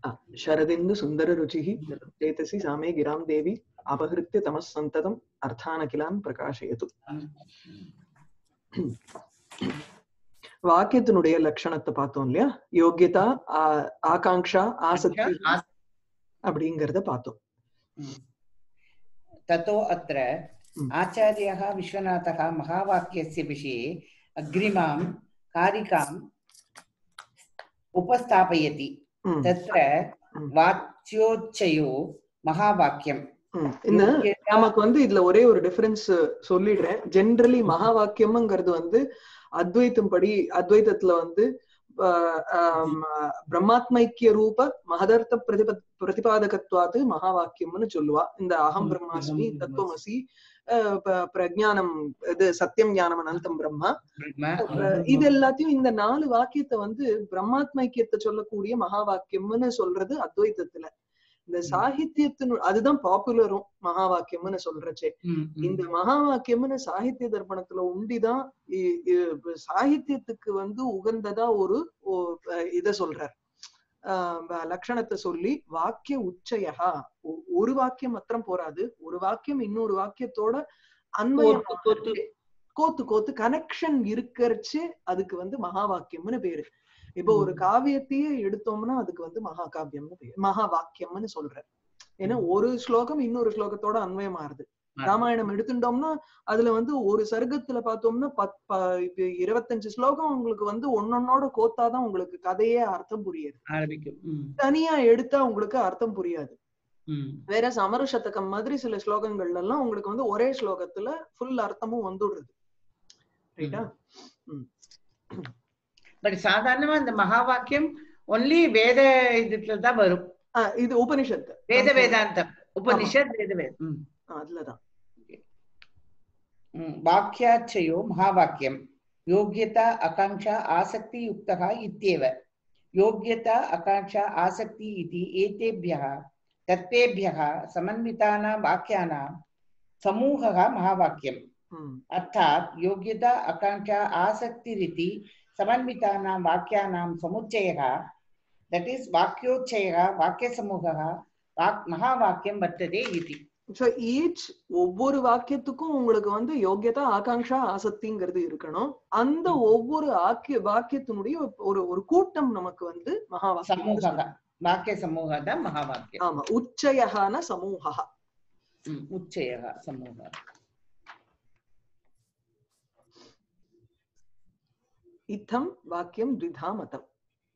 शरदिन्दु सुन्दररुचिः चेतसि सा मे गिरां देवी अपहृत्य तमः सन्ततम् अर्थानखिलान् प्रकाशयतु வாக்கியத்தினுடைய லட்சணத்தை பார்த்தோம் இல்லையா யோகியதா ஆ- ஆகாங்ஷா ஆசக்தி आस- அப்படிங்கறத பார்த்தோம் ततो अत्र Mm. आचार्यः विश्वनाथः महावाक्यस्य विषये अग्रिमां कारिकाम् उपस्थापयति ம், तत्र Mm. वाच्योच्चयो महावाक्यं ம். இந்த योग्यता- நமக்கு வந்து இதுல ஒரே ஒரு டிஃபரன்ஸ் சொல்லிடுறேன் ஜென்ரலி மகா வாக்கியம்ங்கிறது வந்து அத்வைத்தம் படி அத்வைதத்துல வந்து ஆஹ், ஆம், பிரம்மாத்மைக்கிய ரூப மகதர்த்த பிரதிப பிரதிபாதகத்வாத்து மகா வாக்கியம்னு சொல்லுவா இந்த அகம் ம், பிரம்மாஸ்மி அகம் தத்துவமசி ஆஹ், ப- பிரஜானம் இது சத்தியம் ஞானம் அனந்தம் பிரம்மா ब्रह्म அஹ் இது எல்லாத்தையும் இந்த நாலு வாக்கியத்தை வந்து பிரம்மாத்மைக்கியத்தை சொல்லக்கூடிய மகா வாக்கியம்னு சொல்றது அத்வைதத்துல இந்த ம். சாகித்யத்தினு அதுதான் பாப்புலரும் மகா வாக்கியம்னு சொல்றச்சே ம், ம். இந்த மகா வாக்கியம்னு சாகித்ய தர்ப்பணத்துல உண்டிதான் இ- இ- சாகித்யத்துக்கு வந்து உகந்ததா ஒரு ஒ- அஹ் இத சொல்றார் ஆஹ் வ- லட்சணத்தை சொல்லி வாக்கிய உச்சையா ஒ- ஒரு வாக்கியம் மாத்திரம் போராது ஒரு வாக்கியம் இன்னொரு வாக்கியத்தோட அன்வயம் கோத்து, கோத்து. கோத்து கோத்து கனெக்ஷன் இருக்கறச்சு அதுக்கு வந்து மகா வாக்கியம்னு பேரு இப்போ ஒரு ம். காவியத்தையே எடுத்தோம்னா அதுக்கு வந்து மகா காவியம்னு பேரு மகா வாக்கியம்னு சொல்ற ஏன்னா ம். ஒரு ஸ்லோகம் இன்னொரு ஸ்லோகத்தோட அன்வயமாறுது ஆ. ராமாயணம் எடுத்துட்டோம்னா அதுல வந்து ஒரு சர்க்கத்துல பார்த்தோம்னா பத் ப- இப்ப இருபத்தஞ்சு ஸ்லோகம் உங்களுக்கு வந்து ஒன்னொன்னோட கோத்தாதான் உங்களுக்கு கதையே அர்த்தம் புரியுது ஆரம்பிக்கும் ம், தனியா எடுத்தா உங்களுக்கு அர்த்தம் புரியாது ம். வேற சமர சதகம் மாதிரி சில ஸ்லோகங்கள்ல எல்லாம் உங்களுக்கு வந்து ஒரே ஸ்லோகத்துல ஃபுல் அர்த்தமும் வந்துடுறது ரைட்டா பட் சாதாரணமா இந்த மகா வாக்கியம் ஒன்லி வேத இதுல தான் வரும் ஆஹ் இது உபனிஷத்து வேத வேதாந்தம் உபனிஷத் வேத வேத ம். ஆஹ் அதுலதான் ம். वाक्याच्छयो महावाक्यं योग्यता आकाङ्क्षा आसक्तियुक्तः इत्येव योग्यता आकाङ्क्षा आसक्ति इति एतेभ्यः तत्तेभ्यः समन्वितानां वाक्यानां समूहः महावाक्यम् ம் अर्थात् योग्यता आकाङ्क्षा आसक्तिरिति समन्वितानां वाक्यानां समुच्चयः दट् इस् वाक्योच्चयः वाक्यसमूहः वाक् महावाक्यं वर्तते इति ஸோ ஈச் ஒவ்வொரு வாக்கியத்துக்கும் உங்களுக்கு வந்து யோகியதா ஆகாங்ஷா ஆசக்திங்கிறது இருக்கணும் அந்த ம். ஒவ்வொரு ஆக்கிய வாக்கியத்தினுடைய ஒரு ஒரு கூட்டம் நமக்கு வந்து மகா வாக்கியம் समूहः वाक्यसमूहः महावाक्यम् ஆமா உச்சயகான சமூகா ம், उच्चयः समूहः इत्थं वाक्यं द्विधा मतम्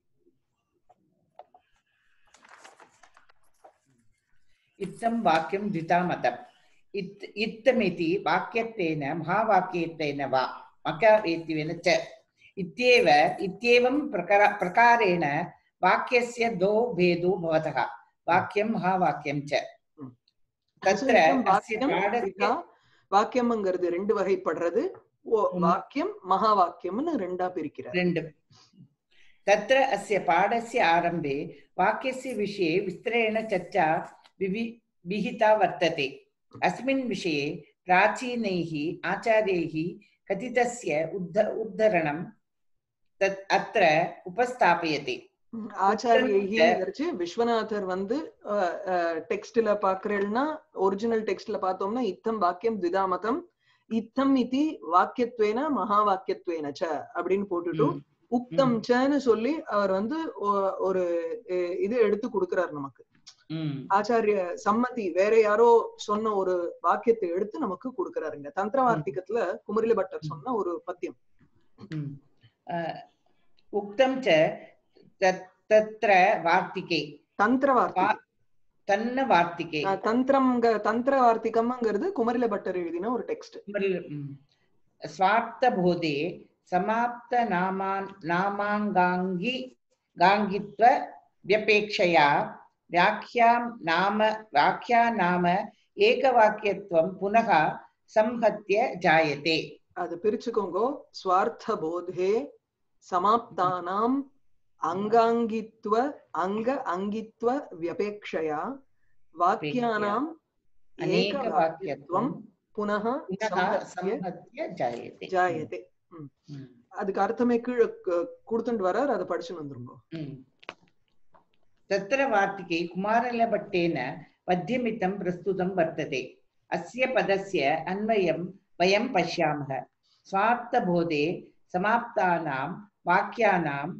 इत्थं वाक्यं द्वितामतम् इत् इत्थमिति वाक्यत्वेन महावाक्यत्वेन वा वाक्यत्वेन च इत्येव इत्येवं प्रकार प्रकारेण वाक्यस्य द्वौ भेदो भवतः वाक्यं महावाक्यं च ம். तत्र இத்தம் अस्य வாக்கியம் पाठस्य द्विधा வாக்கியம்ங்கிறது ரெண்டு வகைப்படுறது ஓ- ம். வாக்கியம் மகா வாக்கியம்னு ரெண்டா பிரிக்கிறார் ரெண்டு तत्र अस्य पाठस्य आरम्भे वाक्यस्य विषये विस्तरेण चर्चा विवि विहिता वर्तते अस्मिन् विषये प्राचीनैः आचार्यैः कथितस्य उद्ध उद्धरणं तत् अत्र उपस्थापयति ம், ஆச்சாரியைங்கிறச்சு விஸ்வநாதர் வந்து டெக்ஸ்ட்ல பாக்குறேன்னா ஒரிஜினல் டெக்ஸ்ட்ல பார்த்தோம்னா இத்தம் வாக்கியம் திதாமதம் இத்தம் இதி வாக்கியத்வேன மகா வாக்கியத்வேன ச அப்படின்னு போட்டுட்டு ம், உக்தம் ம். சன்னு சொல்லி அவர் வந்து ஒ- ஒரு அஹ், இது எடுத்து கொடுக்கிறார் நமக்கு ம், ஆச்சாரிய சம்மதி வேற யாரோ சொன்ன ஒரு வாக்கியத்தை எடுத்து நமக்கு கொடுக்கிறாருங்க தந்திரவார்த்திகத்துல குமரில பட்டர் சொன்ன ஒரு பத்தியம் ம். अ, उक्तं च तत् तत्र वार्तिके தந்திர வார்த்திகம் तन्न वार्तिके அஹ், தந்திரம் தந்திர வார்த்திகம்ங்கிறது குமரில பட்டர் எழுதின ஒரு டெக்ஸ்ட் म्, स्वार्थबोधे समाप्तनामा नामाङ्गाङ्गि गाङ्गित्व व्यपेक्षया व्याख्यां नाम व्याख्या नाम एकवाक्यत्वं पुनः संहत्य जायते அது பிரிச்சுக்கோங்க ஸ்வார்த்த போதே சமாப்தானாம் அங்காங்கித்வ அங்க அங்கித்வ வியபேக்ஷயா வாக்கியானாம் अनेकवाक्यत्वं ஏகவாக்கியத்துவம் புனः पुनः சம்பத்திய संहत्य जायते ஜாயதே ம், அதுக்கு அர்த்தமே கீழே கு- கொடுத்துட்டு வரார் அதை படிச்சுன்னு வந்துருங்க ம். तत्र वार्तिके कुमारलभट्टेन पद्यमितं प्रस्तुतं वर्तते अस्य पदस्य अन्वयं वयं पश्यामः स्वार्थबोधे समाप्तानां वाक्यानाम्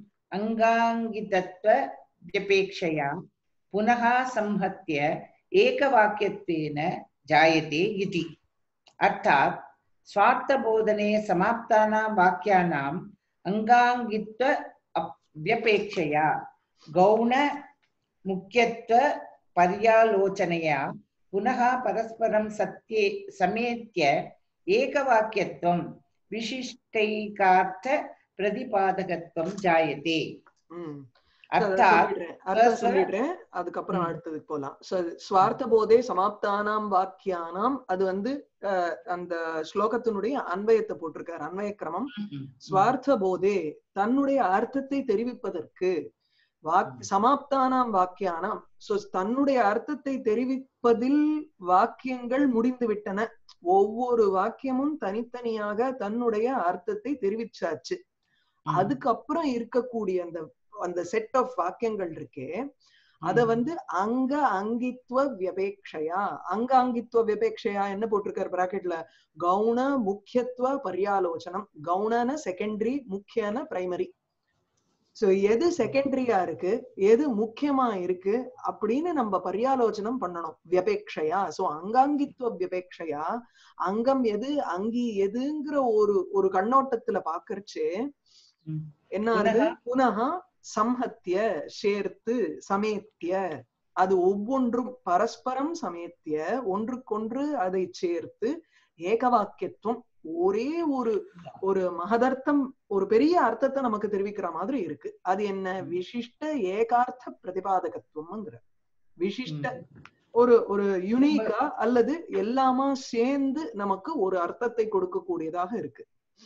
अङ्गाङ्गितत्वव्यपेक्षया पुनः संहत्य एकवाक्यत्वेन जायते इति अर्थात् स्वार्थबोधने समाप्तानां वाक्यानाम् अङ्गाङ्गित्व अप- व्यपेक्षया गौण मुख्यत्व पर्यालोचनया पुनः परस्परं सत्ये समेत्य एकवाक्यत्वं विशिष्टैकार्थ प्रतिपादकत्वं जायते ம் So, அதை अर्थात् சொல்லிடுறேன். அர்த்தம் first- சொல்லிடுறேன் அதுக்கப்புறம் ம். அடுத்ததுக்கு போலாம் So, ஸ்வார்த்த போதே சமாப்தானாம் வாக்கியானாம் அது வந்து அஹ், அந்த ஸ்லோகத்தினுடைய அன்வயத்தை போட்டிருக்காரு அன்வய கிரமம் ஸ்வார்த்த போதே தன்னுடைய அர்த்தத்தை தெரிவிப்பதற்கு வாக் ம். சமாப்தானாம் வாக்கியானாம் சோ தன்னுடைய அர்த்தத்தை தெரிவிப்பதில் வாக்கியங்கள் முடிந்து விட்டன ஒவ்வொரு வாக்கியமும் தனித்தனியாக தன்னுடைய அர்த்தத்தை தெரிவிச்சாச்சு அதுக்கப்புறம் இருக்கக்கூடிய அந்த அந்த செட் ஆஃப் வாக்கியங்கள் இருக்கே அத வந்து அங்க அங்கித்வ வியபேக்ஷையா அங்க அங்கித்வ வியபேக்ஷையா என்ன போட்டிருக்காரு பிராக்கெட்ல கவுன முக்கியத்துவ பரியாலோசனம் கவுனன செகண்டரி முக்கியன பிரைமரி சோ எது செகண்டரியா இருக்கு எது முக்கியமா இருக்கு அப்படின்னு நம்ம பரியாலோசனம் பண்ணணும் வியபேக்ஷையா சோ அங்காங்கித்துவ வியபேக்ஷையா அங்கம் எது அங்கி எதுங்கிற ஒரு ஒரு கண்ணோட்டத்துல பாக்கறச்சு ம். என்ன ஆகுது புனகா சம்ஹத்திய சேர்த்து சமேத்திய அது ஒவ்வொன்றும் பரஸ்பரம் சமேத்திய ஒன்றுக்கொன்று அதை சேர்த்து ஏகவாக்கியத்துவம் ஒரே ஒரு ஒரு மகதர்த்தம் ஒரு பெரிய அர்த்தத்தை நமக்கு தெரிவிக்கிற மாதிரி இருக்கு அது என்ன விசிஷ்ட ஏகார்த்த பிரதிபாதகத்துவம்ங்கிற விசிஷ்ட ஒரு ஒரு யுனிக்கா அல்லது எல்லாமா சேர்ந்து நமக்கு ஒரு அர்த்தத்தை கொடுக்கக்கூடியதாக இருக்கு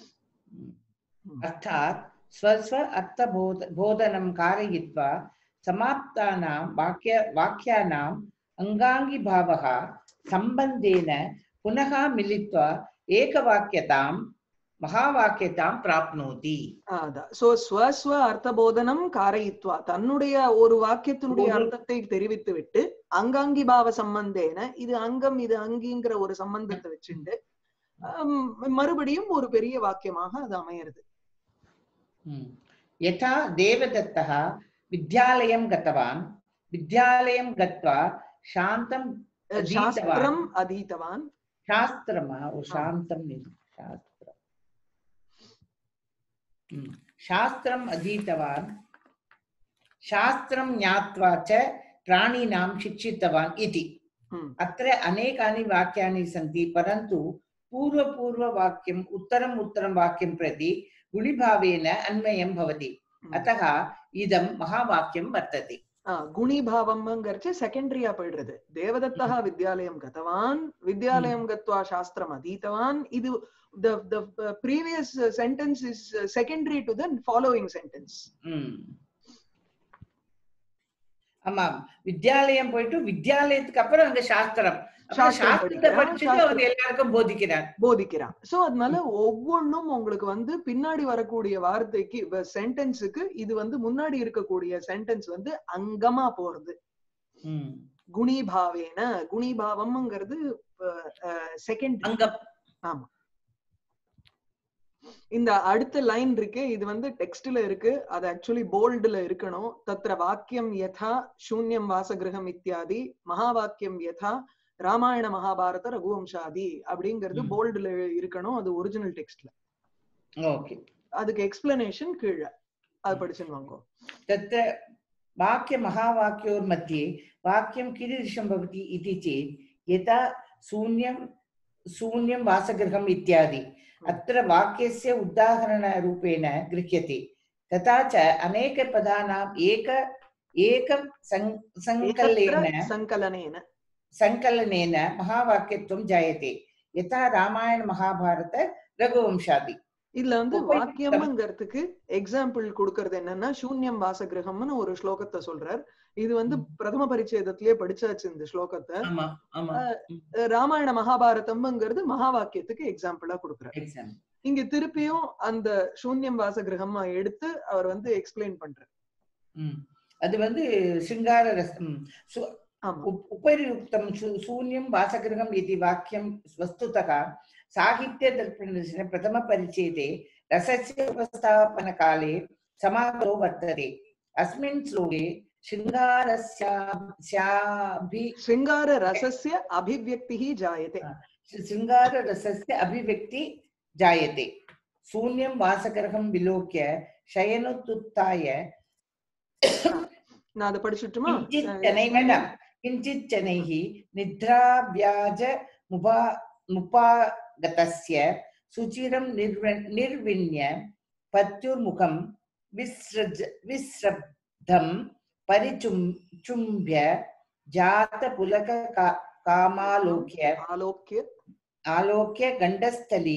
अर्थात् स्वस्व अर्थबोध बोधनं कारयित्वा समाप्तानां वाक्य वाक्यानाम् अङ्गाङ्गिभावः सम्बन्धेन पुनः मिलित्वा एकवाक्यतां महावाक्यतां प्राप्नोति அதான் சோ ஸ்வஸ்வ அர்த்தபோதனம் காரயித்வா தன்னுடைய ஒரு வாக்கியத்தினுடைய ஒரு- அர்த்தத்தை தெரிவித்து விட்டு அங்காங்கி பாவ சம்பந்தேன இது அங்கம் இது அங்கிங்கிற ஒரு சம்பந்தத்தை வச்சுண்டு ஆம், மறுபடியும் ஒரு பெரிய வாக்கியமாக அது அமையிறது हम्म। यथा देवदत्तः विद्यालयं गतवान् विद्यालयं गत्वा शान्तं अधीतवान्। சாஸ்திரம் அதீதவான் शास्त्रम् ओ शान्तम् इति शास्त्रम् हम्म। शास्त्रम् अधीतवान् शास्त्रं ज्ञात्वा च प्राणिनां शिक्षितवान् इति ம், अत्र अनेकानि वाक्यानि सन्ति परन्तु पूर्वपूर्ववाक्यम् उत्तरम् उत्तरं वाक्यं प्रति गुणिभावेन अन्वयं भवति ம். अतः इदं महावाक्यं वर्तते ஆ, குணிபாவம்ங்கிறச்சு செகண்டரியா போயிடுறது தேவதத்தா வித்யாலயம் கதவான் வித்யாலயம் கத்வா சாஸ்திரம் அதீதவான் இது the the uh, previous uh, sentence is uh, secondary to the following sentence ம். ஆமாம் வித்யாலயம் போயிட்டு வித்யாலயத்துக்கு அப்புறம் அங்க சாஸ்திரம் அப்புறம் சாஸ்திரம் சாஸ்திரத்தை படிக்கிறான், படிச்சுட்டு அவர் எல்லாருக்கும் போதிக்கிறார் போதிக்கிறான் சோ அதனால ஒவ்வொன்றும் உங்களுக்கு வந்து பின்னாடி வரக்கூடிய வார்த்தைக்கு சென்டென்ஸுக்கு இது வந்து முன்னாடி இருக்கக்கூடிய சென்டென்ஸ் வந்து அங்கமா போறது ம். குணிபாவேன குணிபாவம்ங்கிறது செகண்ட் அங்க ஆமா இந்த அடுத்த லைன் இருக்கு இது வந்து டெக்ஸ்ட்ல இருக்கு அது ஆக்சுவலி போல்டுல இருக்கணும் தத்ர வாக்கியம் யதா சூன்யம் வாசகிரகம் இத்தியாதி மகாவாக்கியம் யதா ராமாயண மகாபாரத ரகுவம்சாதி அப்படிங்கிறது ம். போல்டுல இருக்கணும் அது ஒரிஜினல் டெக்ஸ்ட்ல ஓகே அதுக்கு எக்ஸ்பிளனேஷன் கீழே அது படிச்சுன்னு வாங்கோ तत्र वाक्यमहावाक्योर्मध्ये वाक्यं कीदृशं भवति इति चेत् यथा शून्यं शून्यं वासगृहम् इत्यादि अत्र वाक्यस्य उदाहरणरूपेण गृह्यते तथा च अनेकपदानाम् एक एकं सं- सङ्कलेन ஏகத்ர சங்கலனேன सङ्कलनेन महावाक्यत्वं जायते यथा रामायण महाभारत रघुवंशादि இதுல வந்து உபயோகித்தம். வாக்கியம்ங்கிறதுக்கு எக்ஸாம்பிள் கொடுக்கறது என்னன்னா சூன்யம் வாசகிரகம்னு ஒரு ஸ்லோகத்தை சொல்றார் இது வந்து ம். பிரதம பரிச்சேதத்திலேயே படிச்சாச்சு இந்த ஸ்லோகத்தை ஆமா ஆமா அஹ் ராமாயண மகாபாரதம்ங்கிறது மகா வாக்கியத்துக்கு எக்ஸாம்பிளா கொடுக்குறார் எக்ஸாம் இங்க திருப்பியும் அந்த சூன்யம் வாசகிரகம் எடுத்து அவர் வந்து எக்ஸ்பிளைன் பண்றார் ம். அது வந்து சிங்கார ரசம் சு- ஆமா उप- उपरियुक्तं शू- शून्यं वासगृहम् इति वाक्यं वस्तुतः साहित्यदर्पणस्य प्रथमपरिच्छेदे रसस्य उपस्थापनकाले समागतो वर्तते अस्मिन् श्लोके शृङ्गारस्याभि சிங்கார ரசஸ்ய அபிவியக்திஹி ஜாயதே शृङ्गाररसस्य अभिव्यक्ति जायते शून्यं वासगृहं विलोक्य शयनोत्थाय நான் அதை படிச்சுட்டுமா किञ्चित् जनै मैडम् किञ्चित् जनैः निद्राव्याज मुपा मुपागतस्य सुचिरं निर्व निर्विण्य पत्युर्मुखं विसृज विस्रब्धं परिचुम् चुम्ब्य जातपुलक का- कामालोक्य ஆலோக்கிய आलोक्य गण्डस्थली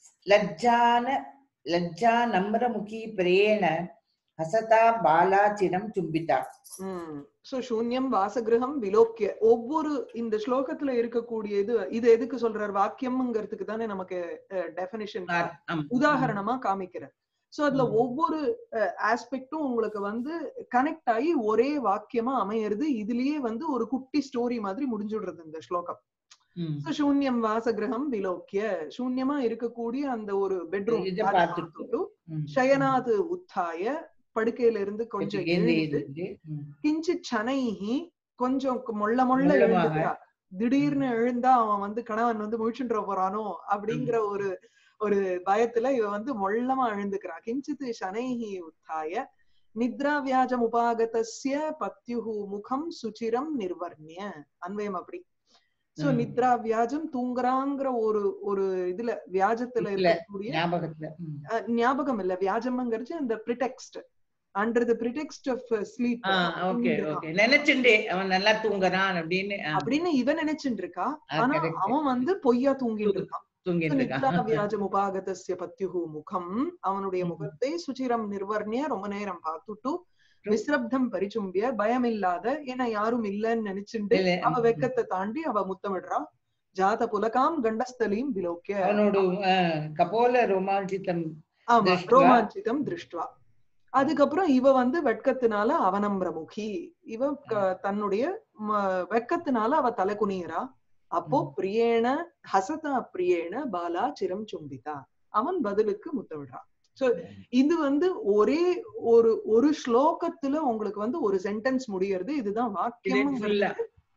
लज्जान लज्जानम्रमुखी प्रेण हसता बाला चिरं चुम्बिता உம் சோ சூன்யம் வாசகிரகம் விலோக்கிய ஒவ்வொரு இந்த ஸ்லோகத்துல இருக்கக்கூடிய இது இது எதுக்கு சொல்றார் வாக்கியம்ங்கிறதுக்கு தானே நமக்கு டெபினிஷன் உதாரணமா காமிக்கிறார் சோ அதுல ம். ஒவ்வொரு ஆஸ்பெக்டும் உங்களுக்கு வந்து கனெக்ட் ஆகி ஒரே வாக்கியமா அமையறது இதுலயே வந்து ஒரு குட்டி ஸ்டோரி மாதிரி முடிஞ்சுடுறது இந்த ஸ்லோகம் ம். So, சூன்யம் வாசகிரகம் விலோக்கிய சூன்யமா இருக்கக்கூடிய அந்த ஒரு பெட்ரூம் இத பார்த்துட்டு. ம். சயனாது உத்தாய படுக்கையில இருந்து கொஞ்சம் எழுந்து எழுந்து எழுந்து, ம். கிஞ்சித் சனைஹி கொஞ்சம் கு- மொள்ள மொள்ள மொள்ளமாக. எழுந்துக்கிறா திடீர்னு எழுந்தா அவன் வந்து கணவன் வந்து முழிச்சுன்ற போறானோ அப்படிங்கிற ஒரு ஒரு பயத்துல இவ வந்து மொள்ளமா எழுந்துக்கிறா கிஞ்சித் சனைஹி உத்தாய நித்ரா வியாஜம் உபாகதஸ்ய பத்யுஹு முகம் சுச்சிரம் நிர்வர்ணிய அன்வயம் அப்படி சோ ம். நித்ரா வியாஜம் தூங்குறாங்கிற ஒரு ஒரு இதுல வியாஜத்துல இல்ல, இருக்கக்கூடிய ஞாபகத்துல ம். அஹ், ஞாபகம் இல்ல வியாஜம்ங்கிறது அந்த pretext under the pretext of sleep ah, okay okay நினைச்சுண்டே அவன் நல்லா தூங்குறான் அப்படின்னு ஆ, அப்படின்னு இவன் நினைச்சுட்டு இருக்கா ஆ, ஆனா correct. அவன் வந்து பொய்யா தூங்கிட்டு இருக்கான் தூங்கிட்டு நித்ரா இருக்கான் வியாஜம் உபாகதஸ்ய பத்யுஹு முகம் அவனுடைய ம். முகத்தை சுச்சிரம் நிர்வர்ணிய ரொம்ப நேரம் பார்த்துட்டு விஸ்ரப்தம் பரிச்சும்பிய பயம் இல்லாத ஏன்னா யாரும் இல்லன்னு நினைச்சுட்டு இல்ல, அவ ம். வெக்கத்தை தாண்டி அவ முத்தமிடுறா ஜாத புலகாம் கண்டஸ்தலீம் விலோக்கிய அவனோட ஆ, கபோல ரோமாஞ்சிதம் ஆமா திருஷ்டுவா. ரோமாஞ்சிதம் திருஷ்டுவா அதுக்கப்புறம் இவ வந்து வெட்கத்தினால அவனம்பிரமுகி இவ க- தன்னுடைய ம- வெட்கத்தினால அவ தலை குனியறா அப்போ ம். பிரியேன ஹசதா பிரியேன பாலா சிரம் சும்பிதா அவன் பதிலுக்கு முத்தமிடுறான் சோ இது வந்து ஒரே ஒரு ஒரு ஸ்லோகத்துல உங்களுக்கு வந்து ஒரு சென்டென்ஸ் முடியறது இதுதான் வாக்கியம் ஃபுல்லா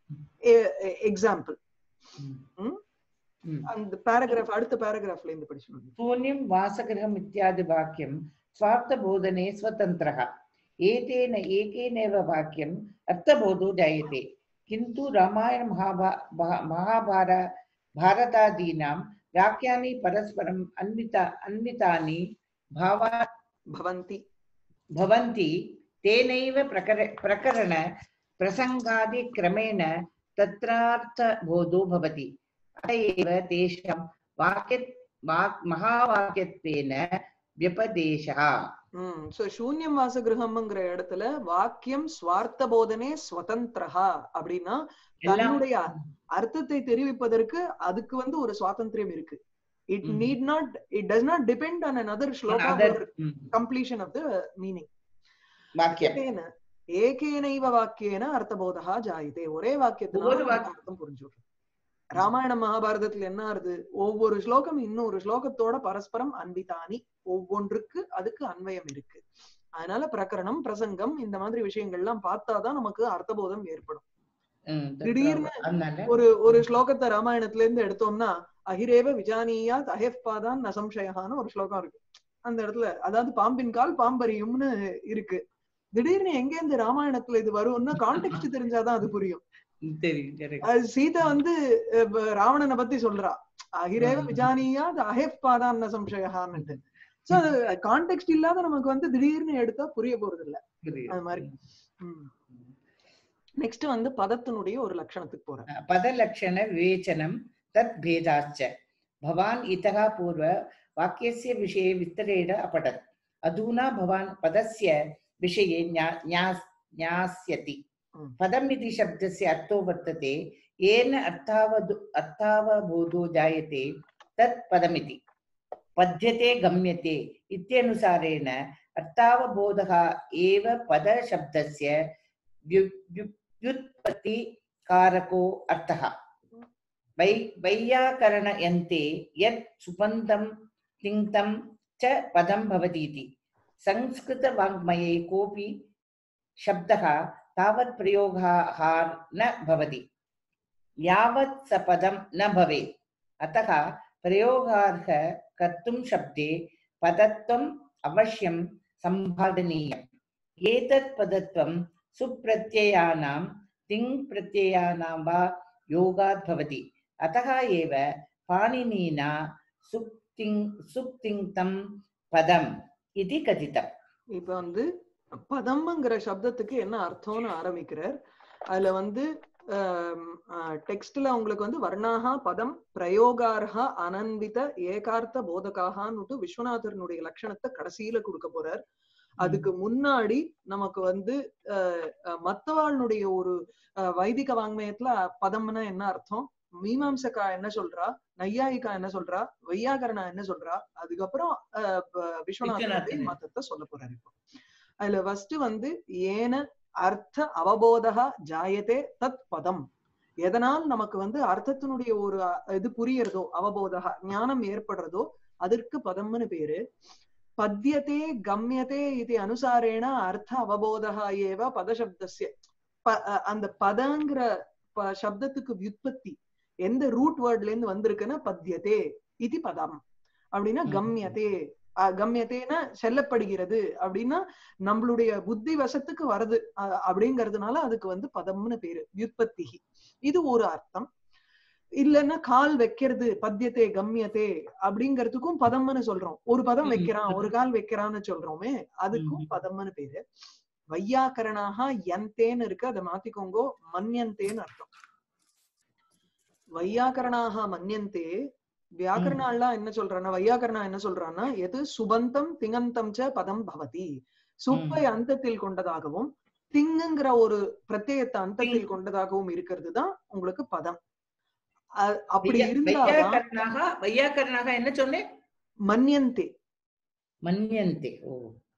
எக்ஸாம்பிள் ம். ம்? ம். அந்த பேராகிராஃப் அடுத்த பேராகிராஃப்ல இருந்து படிச்சு शून्यं वासगृहम् इत्यादि वाक्यं स्वार्थबोधने स्वतन्त्रः एतेन एकेनैव वाक्यम् अर्थबोधो जायते किन्तु रामायण महाभा भा- महाभार भारतादीनां वाक्यानि परस्परम् अन्विता अन्वितानि भावा பவந்தி भवन्ति तेनैव प्रकर प्रकरण प्रसङ्गादिक्रमेण तत्रार्थबोधो भवति अत एव तेषां वाक्य वाक् महावाक्यत्वेन व्यपदेशः ம் சோ சூன்யம் வாசகிரகம்ங்கிற இடத்துல வாக்கியம் ஸ்வார்த்த போதனே ஸ்வதந்திரஹா அப்படின்னா எல்லாம் தன்னுடைய அர்த்தத்தை தெரிவிப்பதற்கு அதுக்கு வந்து ஒரு சுவாதந்திரம் இருக்கு it hmm. Need not it does not depend on another shloka other hmm, completion of the meaning வாக்கியம் ஏகேன ஏகேனைவ வாக்கியேன அர்த்தபோதா ஜாயதே ஒரே வாக்கியத்தினால ஒவ்வொரு நமக்கு வாக்கியம். அர்த்தம் புரிஞ்சுடுது ராமாயண மகாபாரதத்துல என்ன ஆறுது ஒவ்வொரு ஸ்லோகம் இன்னொரு ஸ்லோகத்தோட பரஸ்பரம் அன்பித்தானி ஒவ்வொன்றுக்கு அதுக்கு அன்வயம் இருக்கு அதனால பிரகரணம் பிரசங்கம் இந்த மாதிரி விஷயங்கள்லாம் பார்த்தாதான் நமக்கு அர்த்தபோதம் ஏற்படும் ம், திடீர்னு அதனால ஒரு ஒரு ஸ்லோகத்தை ராமாயணத்துல இருந்து எடுத்தோம்னா அகிரேவ விஜானியா தஹெஃப் பாதான் நசம்சயகான்னு ஒரு ஸ்லோகம் இருக்கு அந்த இடத்துல அதாவது பாம்பின் கால் பாம்பரியும்னு இருக்கு திடீர்னு எங்க இருந்து ராமாயணத்துல இது வரும்னா கான்டெக்ட் தெரிஞ்சாதான் அது புரியும் ம், தெரியும் correct. அது சீதா வந்து அஹ், ப- ராவணனை பத்தி சொல்றா அகிரேவ ம். விஜானியா அஹெஃப் பாதான் நசம்சயகான்னு சோ அது கான்டெக்ட் இல்லாத நமக்கு வந்து திடீர்னு எடுத்தா புரிய போறது இல்ல புரியுது. அது மாதிரி. நெக்ஸ்ட் வந்து பதத்தினுடைய ஒரு லட்சணத்துக்கு போறேன் पदलक्षण विवेचनं तत् भेदाश्च भवान् इतः पूर्व वाक्यस्य विषये विस्तरेण अपठत् अधुना भवान् पदस्य विषये ज्ञा- ज्ञा- ज्ञास्यति Mm. पदम् इति शब्दस्य अर्थो वर्तते येन अर्थावधो अर्थावबोधो जायते तत् पदमिति पद्यते गम्यते इत्यनुसारेण अर्थावबोधः एव पदशब्दस्य व्यु- व्यु- व्युत्पत्तिकारको अर्थः वै वैयाकरणयन्ते यत् सुबन्धं तिङ्क्तं च पदं भवतीति संस्कृतवाङ्मये कोऽपि शब्दः तावत् प्रयोगः न भवति यावत् स पदं न भवेत् अतः प्रयोगार्ह कर्तुं शब्दे पदत्वम् अवश्यं सम्पादनीयम् एतत् पदत्वं सुप्रत्ययानां तिङ्प्रत्ययानां वा योगात् भवति अतः एव पाणिनिना सुप्तिङ् सुप्तिङ्क्तं पदम् इति कथितम् இப்ப வந்து பதம்ங்கிற சப்தத்துக்கு என்ன அர்த்தம்னு ஆரம்பிக்கிறார் அதுல வந்து டெக்ஸ்ட்ல உங்களுக்கு வந்து வர்ணாகா பதம் பிரயோகார்ஹா அனன்வித ஏகார்த்த போதகாகான்னுட்டு விஸ்வநாதரனுடைய லட்சணத்தை கடைசியில கொடுக்க போறார் அதுக்கு முன்னாடி நமக்கு வந்து அஹ், அஹ், மத்தவாளுடைய ஒரு அஹ், வைதிக வாங்மயத்துல பதம்னா என்ன அர்த்தம் மீமாம்சகா என்ன சொல்றா நையாயிகா என்ன சொல்றா வையாகரணா என்ன சொல்றா அதுக்கப்புறம் அஹ், ப- விஸ்வநாதனுடைய விஸ்வநாதன். மதத்தை சொல்ல போறாரு இப்போ அதுல ஃபர்ஸ்ட் வந்து ஏன அர்த்த அவபோதகா ஜாயதே தத் பதம் எதனால் நமக்கு வந்து அர்த்தத்தினுடைய ஒரு அ- இது புரியறதோ அவபோதகா ஞானம் ஏற்படுறதோ அதற்கு பதம்னு பேரு பத்யதே கம்யதே இது அனுசாரேண அர்த்த அவபோதகா ஏவ பதசப்தஸ்ய ப- அ- அந்த பதங்கிற ப- சப்தத்துக்கு வியுத்பத்தி எந்த ரூட் வேர்ட்ல இருந்து வந்திருக்குன்னா பத்யதே இது பதம் அப்படின்னா ம். கம்யதே அஹ் கம்யத்தேன செல்லப்படுகிறது அப்படின்னா நம்மளுடைய புத்தி வசத்துக்கு வருது அ- அப்படிங்கறதுனால அதுக்கு வந்து பதம்னு பேரு வியுத்பத்தி இது ஒரு அர்த்தம் இல்லைன்னா கால் வைக்கிறது பத்தியத்தே கம்யத்தே அப்படிங்கறதுக்கும் பதம்னு சொல்றோம் ஒரு பதம் ம், வைக்கிறான் ஒரு பதம். கால் வைக்கிறான்னு சொல்றோமே அதுக்கும் ம். பதம்னு பேரு வையாக்கரணாக யந்தேன்னு இருக்கு அதை மாத்திக்கோங்கோ மன்யந்தேன்னு அர்த்தம் வையாக்கரணாக மன்யந்தே வியாக்கரணாலாம் என்ன சொல்றான்னா வையாக்கரணா என்ன சொல்றான்னா எது சுபந்தம் திங்கந்தம் ச பதம் பவதி சுப்பை அந்தத்தில் கொண்டதாகவும் திங்குங்கிற ஒரு பிரத்யேகத்தை அந்தத்தில் திங். கொண்டதாகவும் இருக்கிறது தான் உங்களுக்கு பதம் அ- அப்படி வையா- இருந்தாதான் வையாக்கரணாக வையாக்கரணாக என்ன சொன்னேன் மன்யந்தே மன்யந்தே ஓ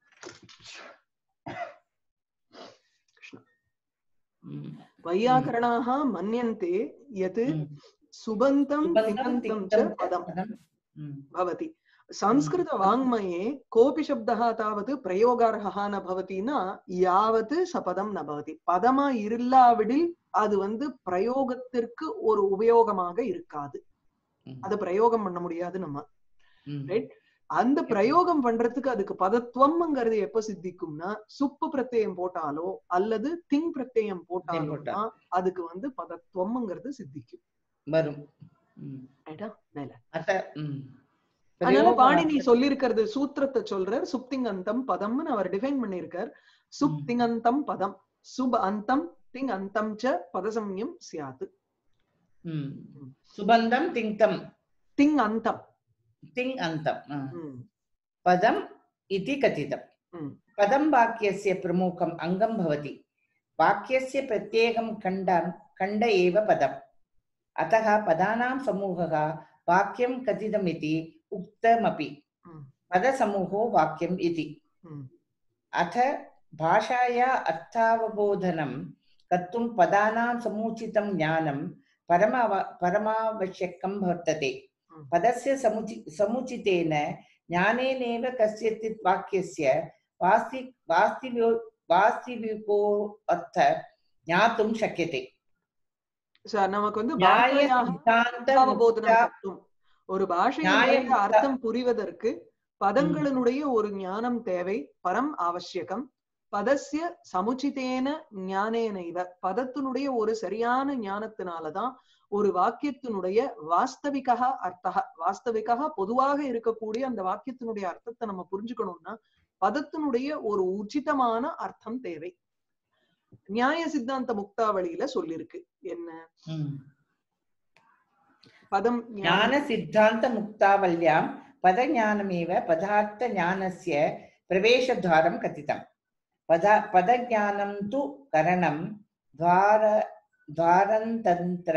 ம், வையாக்கரணாக மன்யந்தே எது ம். சுபந்தம் சுபந்தம் திங்கந்தம் ச திக்தம் பதம் பதம். ம், भवति संस्कृतवाङ्मये कोऽपि शब्दः तावत् प्रयोगार्हः न भवति न யாவத் சபதம் ந பவதி பதமா இல்லாவிடில் அது வந்து பிரயோகத்திற்கு ஒரு உபயோகமாக இருக்காது ம், அது பிரயோகம் பண்ண முடியாது நம்ம ம். right? அந்த பிரயோகம் பண்றதுக்கு அதுக்கு பதத்துவம்ங்கிறது எப்ப சித்திக்கும்னா சுப்பு பிரत्यயம் போட்டாலோ அல்லது திங் பிரत्यயம் போட்டாலோ போட்டா. தான் அதுக்கு வந்து பதத்துவம்ங்கிறது சித்திக்கும் வரும் ம். ரைட்டா மேல அத ம். அதனால பிரயோக பாணினி சொல்லியிருக்கிறது சூத்திரத்தை சொல்றார் சுப்திங்கந்தம் பதம்னு அவர் டிஃபைன் பண்ணியிருக்கார் சுப்திங்கந்தம் பதம் சுப் அந்தம் திங் அந்தம் ச பதசம்யம் சியாது ம். சுபந்தம் திங்தம் திங் அந்தம் திங் அந்தம் ஆ. ம், पदम् इति कथितम् ம், पदं वाक्यस्य प्रमुखम् अङ्गं भवति वाक्यस्य प्रत्येकं खण्डं खण्ड एव पदम् अतः पदानां समूहः वाक्यं कथितमिति उक्तमपि ம், पदसमूहो वाक्यम् इति ம், अथ भाषाया अर्थावबोधनं कर्तुं पदानां समुचितं ज्ञानं परमाव परमावश्यकं वर्तते ம். पदस्य समुचि समुचितेन ज्ञानेनैव कस्यचित् वाक्यस्य वास्ति वास्तिव्यो वास्तिविको अर्थ ज्ञातुं शक्यते ச- நமக்கு வந்து न्याय பாஷையாக सिद्धान्त அவபோதனம் मुक्ता கட்டும் ஒரு பாஷையினுடைய நியாயம் அர்த்தம் புரிவதற்கு பதங்களினுடைய ஒரு ஞானம் தேவை பரம் ஆவசியகம் பதஸ்ய சமுச்சிதேன ஞானேனைவ பதத்தினுடைய ஒரு சரியான ஞானத்தினாலதான் ஒரு வாக்கியத்தினுடைய வாஸ்தவிகா அர்த்தக வாஸ்தவிகா பொதுவாக இருக்கக்கூடிய அந்த வாக்கியத்தினுடைய அர்த்தத்தை நம்ம புரிஞ்சுக்கணும்னா பதத்தினுடைய ஒரு உச்சிதமான அர்த்தம் தேவை நியாய சித்தாந்த முக்தாவளியில சொல்லிருக்கு என்ன ம். பதம் ஞானம் ज्ञानसिद्धान्तमुक्तावल्यां पदज्ञानमेव पदार्थज्ञानस्य प्रवेशद्वारं कथितम् पद पदज्ञानं तु करणं द्वार द्वारन्तन्त्र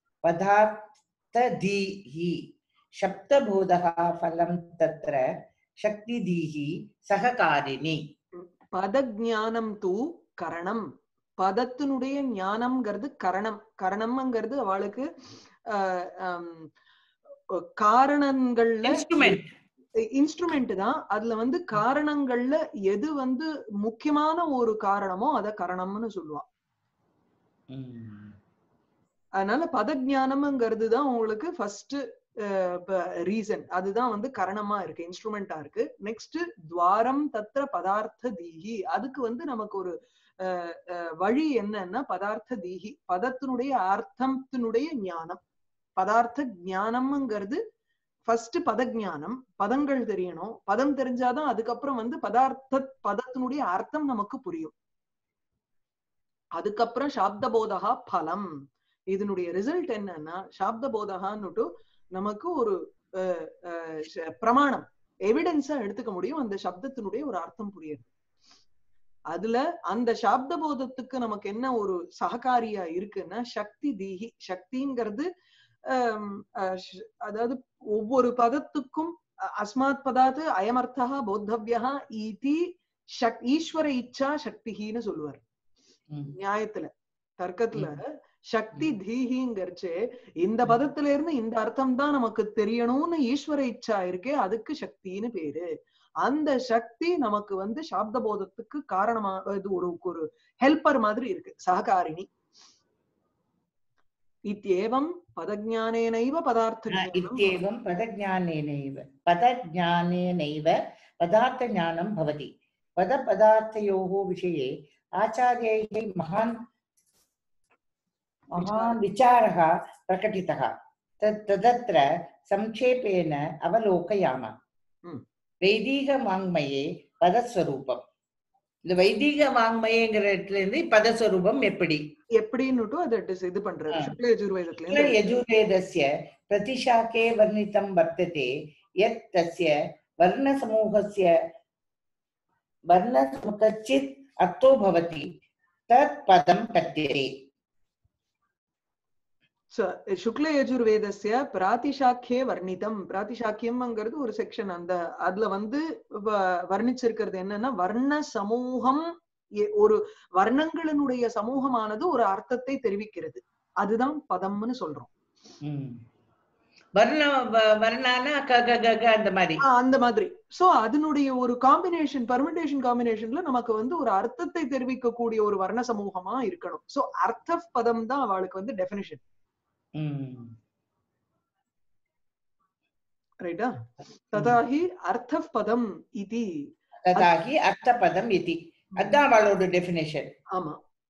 पदार्थधीः शब्दबोधः फलं तत्र शक्तिधीहि सहकारिणी பதஜானம் தூ கரணம் பதத்தினுடைய ஞானம்ங்கிறது கரணம் கரணம்ங்கிறது அவளுக்கு ஆஹ் ஆம், காரணங்கள்ல instrument இன்ஸ்ட்ருமெண்ட் தான் அதுல வந்து காரணங்கள்ல எது வந்து முக்கியமான ஒரு காரணமோ அத கரணம்னு சொல்லுவா ம். அதனால பதஜானம்ங்கிறது தான் உங்களுக்கு ஃபர்ஸ்ட் ரீசன் அதுதான் வந்து கரணமா இருக்கு இன்ஸ்ட்ருமெண்டா இருக்கு நெக்ஸ்ட் துவாரம் தத்திர பதார்த்த தீஹி அதுக்கு வந்து நமக்கு ஒரு அஹ், அஹ், வழி என்னன்னா பதார்த்த தீஹி பதத்தினுடைய அர்த்தத்தினுடைய ஞானம் பதார்த்த ஞானம்ங்கிறது ஃபர்ஸ்ட் பதஜானம் பதங்கள் தெரியணும் பதம் தெரிஞ்சாதான் அதுக்கப்புறம் வந்து பதார்த்த பதத்தினுடைய அர்த்தம் நமக்கு புரியும் அதுக்கப்புறம் சாப்த போதகா பலம் இதனுடைய ரிசல்ட் என்னன்னா சாப்த போதகான்னுட்டு நமக்கு ஒரு அஹ், அஹ், ச- பிரமாணம் எவிடன்ஸா எடுத்துக்க முடியும் அந்த சப்தத்தினுடைய ஒரு அர்த்தம் புரியுது அதுல அந்த சாப்த போதத்துக்கு நமக்கு என்ன ஒரு சககாரியா இருக்குன்னா சக்தி தீஹி சக்திங்கிறது ஆம், அஹ், ஷ்- அதாவது ஒவ்வொரு பதத்துக்கும் அ- அஸ்மாத் பதாத் அயமர்த்தா போத்தவ்யா இதி சக் ஈஸ்வர இச்சா சக்திஹின்னு சொல்லுவார் ம். நியாயத்துல தர்க்கத்துல சக்தி தீஹிங்கிறச்சு இந்த பதத்துல இருந்து இந்த அர்த்தம் தான் நமக்கு தெரியணும்னு ஈஸ்வர இச்சா இருக்கே அதுக்கு சக்தின்னு பேரு அந்த சக்தி நமக்கு வந்து சாப்த போதத்துக்கு காரணமா இது ஒரு ஒரு ஹெல்ப்பர் மாதிரி இருக்கு சககாரிணி இத்தியேவம் பதஜானேனைவ பதார்த்த न ஞானம் इत्येवं पदज्ञानेनैव पदज्ञानेनैव पदार्थज्ञानं भवति पदपदार्थयोः विषये आचार्यैः महान् महान् विचारः प्रकटितः तत् तदत्र संक्षेपेण अवलोकयामः ம். வைதீகவாங்மயே பதஸ்வரூபம் இந்த வைதீக வாங்மயங்கிற இடத்துல இருந்து பதஸ்வரூபம் எப்படி எப்படின்னுட்டு அதை dis- இது பண்றாரு ஆ. சுக்ல யஜுர்வேதத்துல இருந்து यजुर्वेदस्य प्रतिशाखे वर्णितं वर्तते यत् तस्य वर्णसमूहस्य वर्णसमूहश्चित् अर्थो भवति तत् पदं कथ्यते ச- சுக்ல யஜுர்வேதஸ்ய பிராதிசாக்கியே வர்ணிதம் பிராதிசாக்கியம்ங்கிறது ஒரு செக்ஷன் அந்த அதுல வந்து வ- வர்ணிச்சிருக்கிறது என்னன்னா வர்ண சமூகம் எ- ஒரு வர்ணங்களினுடைய சமூகமானது ஒரு அர்த்தத்தை தெரிவிக்கிறது அதுதான் பதம்னு சொல்றோம் ம். வர்ண வ- வர்ணானா க க க க அந்த மாதிரி ஆஹ் அந்த மாதிரி சோ அதனுடைய ஒரு காம்பினேஷன் பர்மிடேஷன் காம்பினேஷன்ல நமக்கு வந்து ஒரு அர்த்தத்தை தெரிவிக்கக்கூடிய ஒரு வர்ண சமூகமா இருக்கணும் சோ அர்த்த பதம் தான் அவளுக்கு வந்து டெபினிஷன் ம். ரைட்டா ததாஹி அர்த்த பதம் இதி तथा हि अर्थपदम् इति अதான் அவளோட டெஃபினேஷன் ஆமா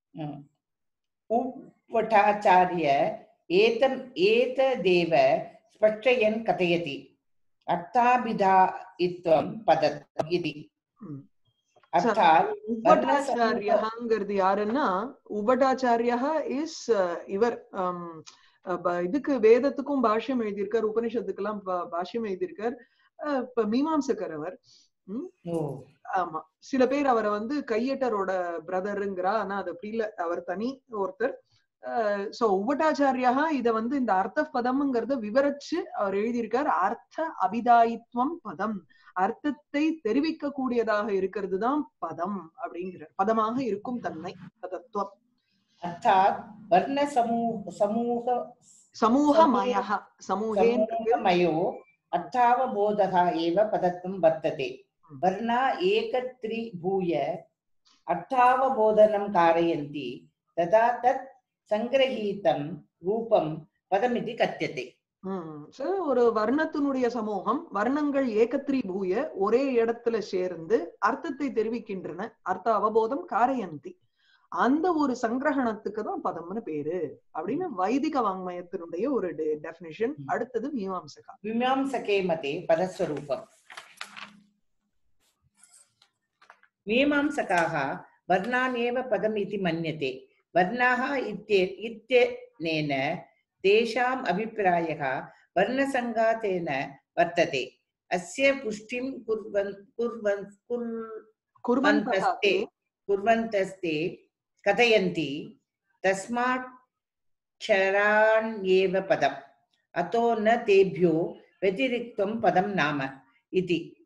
उपटाचार्य एतम् एतदेव स्पष्टयन् कथयति अर्थाभिधायित्वं पदत्वम् इति ம். अर्थात् உபடாச்சாரியங்கிறது யாருன்னா உபடாச்சாரியா இஸ் இவர் ஆம், அஹ் ப- இதுக்கு வேதத்துக்கும் பாஷ்யம் எழுதியிருக்கார் உபனிஷத்துக்கெல்லாம் பா- பாஷ்யம் எழுதியிருக்கார் அஹ் இப்ப மீமாம்சகர் அவர் ओ ஆமா சில பேர் அவரை வந்து கையட்டரோட பிரதருங்கிறா ஆனா அது அப்படி இல்ல அவர் தனி ஒருத்தர் சோ உபட்டாச்சாரியா இத வந்து இந்த அர்த்த பதம்ங்கிறத விவரிச்சு அவர் எழுதியிருக்கார் அர்த்த அபிதாயித்வம் பதம் அர்த்தத்தை தெரிவிக்க கூடியதாக இருக்கிறது தான் பதம் அப்படிங்கிறார் பதமாக இருக்கும் தன்மை பதத்துவம் अर्थात् वर्णसमूह समूह சமூகமயः சமூகேன்றது समूहमयो अर्थावबोधः एव पदत्वं वर्तते Hmm. वर्णा एकत्रीभूय अर्थावबोधनं कारयन्ति तदा तत् सङ्गृहीतं रूपं पदमिति कथ्यते உம் so ஒரு வர்ணத்தினுடைய சமூகம் வர்ணங்கள் ஏகத்ரி பூய ஒரே இடத்துல சேர்ந்து அர்த்தத்தை தெரிவிக்கின்றன அர்த்த அவபோதம் காரயந்தி அந்த ஒரு சங்கிரகணத்துக்கு தான் பதம்னு பேரு அப்படின்னு வைதிக வாங்மயத்தினுடைய ஒரு டெபினிஷன் ம். அடுத்தது மீமாம்சகா मीमांसके मते पदस्वरूपम् मीमांसकाः वर्णान् एव पदम् इति मन्यते वर्णाः इत्ये इत्यनेन तेषाम् अभिप्रायः वर्णसङ्घातेन वर्तते अस्य पुष्टिं कुर्वन् कुर्वन् कुर् குர்வந்தகா कुर्वन्तस्ते कुर्वन्तस्ते कथयन्ति तस्मात् क्षराण्येव पदम् अतो न तेभ्यो व्यतिरिक्तं पदं नाम इति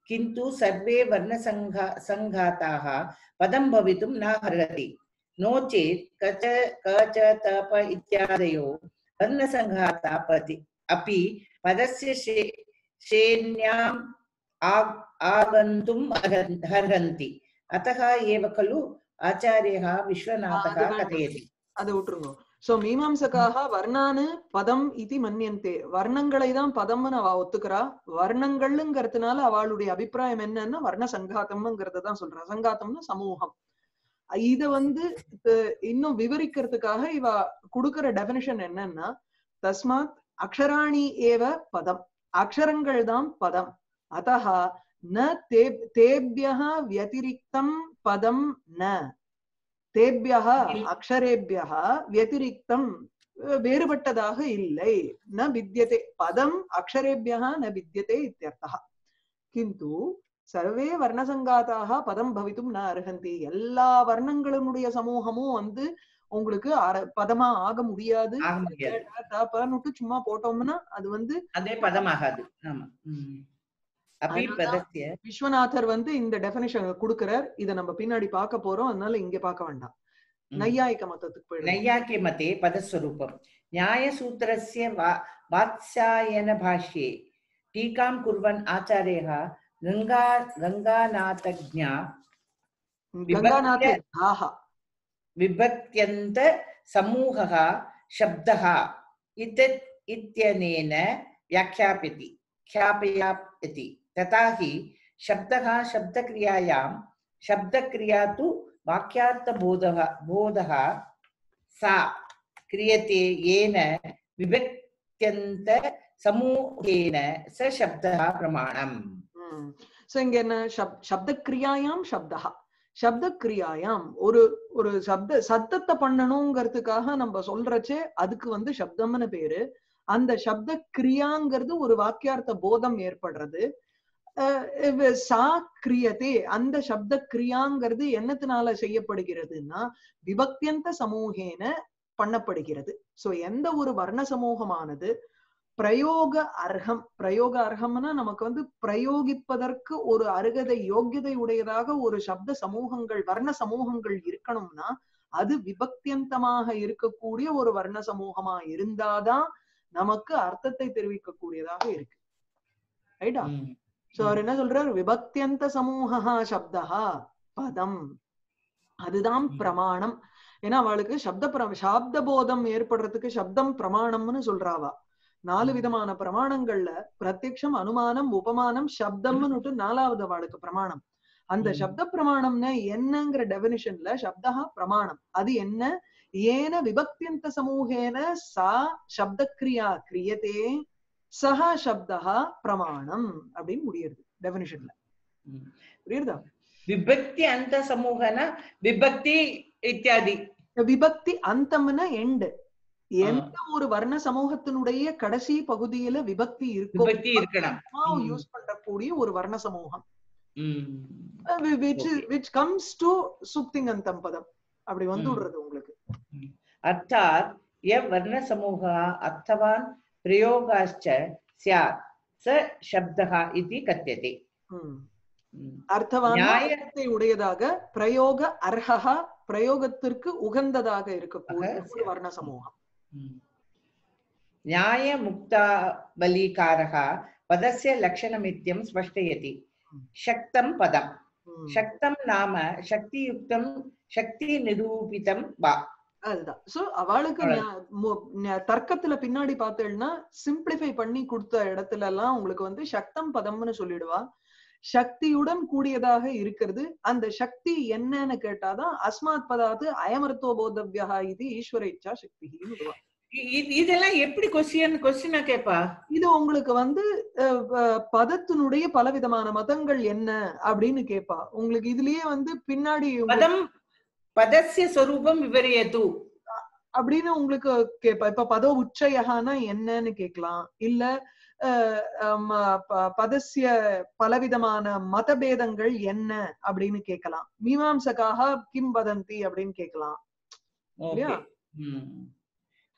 किन्तु सर्वे वर्णसङ्घा सङ्घाताः पदं भवितुं न अर्हति नो चेत् कच कच तप इत्यादयो वर्णसङ्घाता पति अपि पदस्य शे श्रेण्याम् आ- आगन्तुम् अर्हन्- अर्हन्ति अतः एव खलु आचार्यः विश्वनाथः அது வேண்டாம். कथयति அதை விட்டுருங்க சோ மீமாம்சகாக வர்ணானு பதம் இது மன்னியந்தே வர்ணங்களை தான் பதம்னு அவ ஒத்துக்கிறா வர்ணங்கள்ங்கிறதுனால அவளுடைய அபிப்பிராயம் என்னன்னா வர்ண சங்காத்தம்ங்கிறத தான் சொல்றா சங்காத்தம்னா சமூகம் இத வந்து அஹ், இன்னும் விவரிக்கிறதுக்காக இவ கொடுக்கிற டெபினிஷன் என்னன்னா தஸ்மாத் அக்ஷராணி ஏவ பதம் அக்ஷரங்கள் தான் பதம் அத்தः ந தே தேபியः व्यतिरिक्तं பதம் ந தேபியः இல்- அக்ஷரேபியः व्यतिरिक्तं அஹ், வேறுபட்டதாக இல்லை ந வித்யதே பதம் அக்ஷரேபியः ந வித்யதே இत्यर्थः கிந்து சர்வே வர்ணசங்காதாக பதம் பவித்தும் ந அருகந்தி எல்லா வர்ணங்களினுடைய சமூகமும் வந்து உங்களுக்கு அர- பதமா ஆக முடியாது ஆக முடியாது தப்பன்னுட்டு சும்மா போட்டோம்னா அது வந்து அதே பதமாகாது ஆமா ம். அப்படி அதனாலதான் பதஸ்ய விஸ்வநாதர் வந்து இந்த டெபினிஷன் கொடுக்கிறார் இத நம்ம பின்னாடி பார்க்க போறோம் அதனால இங்க பார்க்க வேண்டாம் ம். நையாயிக மதத்துக்கு போயிடும் नैयाके मते पदस्वरूपम् न्यायसूत्रस्य वा वात्स्यायनभाष्ये टीकां कुर्वन् आचार्यः गङ्गा गङ्गानाथज्ञा கங்காநாத் விபக்திய- தாஹா विभक्त्यन्तसमूहः शब्दः इत्यत् इत्यनेन व्याख्याप्यति ख्यापयाप्यति तथा हि शब्दः शब्दक्रियायां शब्दक्रिया तु वाक्यार्थबोधः बोधः सा क्रियते येन विभक्त्यन्तसमूहेन स शब्दः प्रमाणम् சோ இங்க என்ன சப்- சப்தக்கிரியாயாம் சப்தா சப்தக்கிரியாயாம் ஒரு ஒரு சப்த சத்தத்தை பண்ணணுங்கிறதுக்காக நம்ம சொல்றச்சே அதுக்கு வந்து சப்தம்னு பேரு அந்த சப்த கிரியாங்கிறது ஒரு வாக்கியார்த்த போதம் ஏற்படுறது அஹ் இவ- சா கிரியதே அந்த சப்த கிரியாங்கிறது என்னத்தினால செய்யப்படுகிறதுன்னா விபக்தியந்த சமூகேன பண்ணப்படுகிறது சோ எந்த ஒரு வர்ண சமூகமானது பிரயோக அர்ஹம் பிரயோக அர்ஹம்னா நமக்கு வந்து பிரயோகிப்பதற்கு ஒரு அருகதை யோக்கியதை உடையதாக ஒரு சப்த சமூகங்கள் வர்ண சமூகங்கள் இருக்கணும்னா அது விபக்தியந்தமாக இருக்கக்கூடிய ஒரு வர்ண சமூகமா இருந்தாதான் நமக்கு அர்த்தத்தை தெரிவிக்கக்கூடியதாக இருக்கு ரைட்டா ம். சோ அவர் என்ன சொல்றாரு விபக்தியந்த சமூகா சப்தா பதம் அதுதான் ம். பிரமாணம் ஏன்னா அவளுக்கு சப்த பிர சாப்த போதம் ஏற்படுறதுக்கு சப்தம் பிரமாணம்னு சொல்றாவா நாலு ம். விதமான பிரமாணங்கள்ல பிரத்யக்ஷம் அனுமானம் உபமானம் சப்தம்னுட்டு நாலாவது அவளுக்கு பிரமாணம் அந்த ம். சப்த பிரமாணம்னா என்னங்கிற டெபினிஷன்ல சப்தா பிரமாணம் அது என்ன ஏன விபக்தியந்த சமூகேன சா சப்தக்ரியா கிரியதே சஹா சப்தா பிரமாணம் அப்படின்னு முடியுது டெபினிஷன்ல ம். புரியுதா விபக்தி அந்த சமூகன விபக்தி இத்தியாதி விபக்தி அந்தம்னா எண்டு எந்த ஒரு வர்ண சமூகத்தினுடைய கடைசி பகுதியில விபக்தி இருக்கோ விபக்தி இருக்கணும் ம். யூஸ் பண்றக்கூடிய ஒரு வர்ண சமூகம் hmm. Which Okay. Which comes to சுக்திங்கந்தம் பதம் அப்படி வந்து ம். விடுறது உங்களுக்கு अर्थात् यः वर्णसमूहः अर्थवान् प्रयोगाश्च स्यात् स शब्दः इति कथ्यते ம். ம். அர்த்தவான நியாய- அர்த்தத்தை உடையதாக பிரயோக அர்ஹா பிரயோகத்திற்கு உகந்ததாக இருக்கக்கூடிய அக- ஒரு வர்ண சமூகம் ம். न्यायमुक्तावलीकारः पदस्य लक्षणमित्यं स्पष्टयति शक्तं पदम् ம். शक्तं नाम शक्तियुक्तं शक्तिनिरूपितं वा அதுதான் சோ அவளுக்கு Alright. ஞா- மு- ஞா- தர்க்கத்துல பின்னாடி பார்த்தேன்னா சிம்பிளிஃபை பண்ணி கொடுத்த இடத்துல எல்லாம் உங்களுக்கு வந்து சக்தம் பதம்னு சொல்லிடுவா சக்தியுடன் கூடியதாக இருக்கிறது அந்த சக்தி என்னன்னு கேட்டாதான் அஸ்மாத் பதாது அயமர்த்தோ போதவ்யா இது ஈஸ்வர இச்சா சக்தி இ- இதெல்லாம் எப்படி கொஸ்டின் கொஸ்டினா கேப்பா இது உங்களுக்கு வந்து அஹ், அஹ், பதத்தினுடைய பலவிதமான மதங்கள் என்ன அப்படின்னு கேட்பா உங்களுக்கு இதுலயே வந்து பின்னாடி உங்களுக்கு- பதம் பதஸ்ய ஸ்வரூபம் விவரியது அப்படின்னு உங்களுக்கு கேட்பா இப்ப பத உச்சயகானா என்னன்னு கேட்கலாம் இல்ல அஹ், ஆம், ப- பதஸ்ய பலவிதமான மதபேதங்கள் என்ன அப்படின்னு கேட்கலாம் மீமாம்சகாக கிம் வதந்தி அப்படின்னு கேட்கலாம் ஓகே இல்லையா? ம்.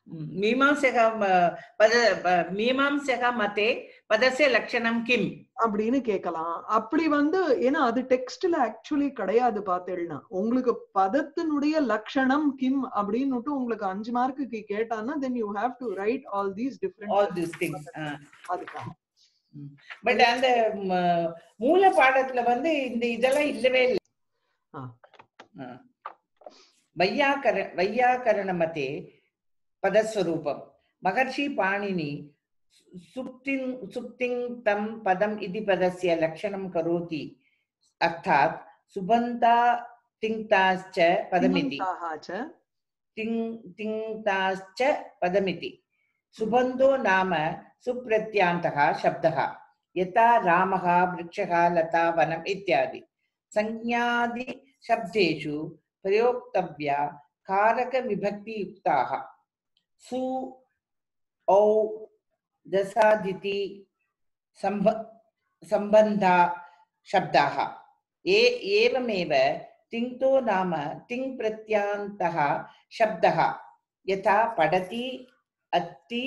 मीमांसः म- पद प- मीमांसः मते पदस्य लक्षणं किम् அப்படின்னு கேட்கலாம் அப்படி வந்து ஏன்னா அது டெக்ஸ்ட்ல ஆக்சுவலி கிடையாது பார்த்தேன்னா உங்களுக்கு பதத்தினுடைய லட்சணம் கிம் அப்படின்னுட்டு உங்களுக்கு அஞ்சு மார்க்குக்கு கேட்டான்னா then you have to write all these all different these things ஆ. அதுக்காக பட் அந்த ம- மூல பாடத்துல வந்து இந்த இதெல்லாம் இல்லவே இல்லை ஆ. ஆ. வையாக்கர வையாக்கரண மதே பதஸ்வரூபம் மகர்ஷி பாணினி சுப்திங் சுப்திங் தம் பதம் இதி பதஸ்ய லட்சணம் கரோதி அர்த்தாத் சுபந்தா திங்தாச்ச பதமிதி திமந்தாஹாச்ச तिङ् तिङ्ताश्च पदमिति सुबन्धो नाम सुप्रत्यान्तः शब्दः यथा रामः वृक्षः लता वनम् इत्यादि संज्ञादिशब्देषु प्रयोक्तव्या कारकविभक्तियुक्ताः सु औ दशादिति सम्ब सम्बन्धा शब्दाः ए एवमेव तिङ्तो नाम तिङ् प्रत्यान्तः शब्दः यथा पठति अत्ति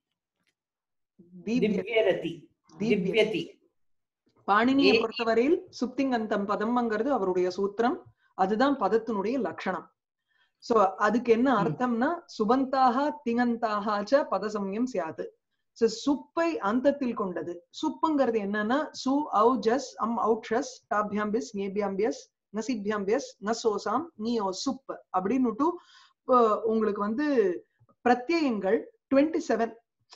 தீப்ய दिव्यरति தீப்ய दिव्यति பாணினியை ஏ- பொறுத்தவரையில் சுப்திங்கந்தம் பதம்ங்கிறது அவருடைய சூத்திரம் அதுதான் பதத்தினுடைய லட்சணம் சோ அதுக்கு என்ன ம். அர்த்தம்னா சுபந்தாக திங்கந்தாக ச பதசமயம் சியாது So, சுப்பை அந்தத்தில் கொண்டது சுப்புங்கிறது என்னன்னா சு ஔ ஜஸ் அம் ஔட்சஸ் டாபியாம்பிஸ் நேபியாம்பியஸ் நசிபியாம்பியஸ் நசோசாம் நீயோ சுப் அப்படின்னுட்டு இப்போ உங்களுக்கு வந்து பிரத்யயங்கள் டுவெண்ட்டி செவன்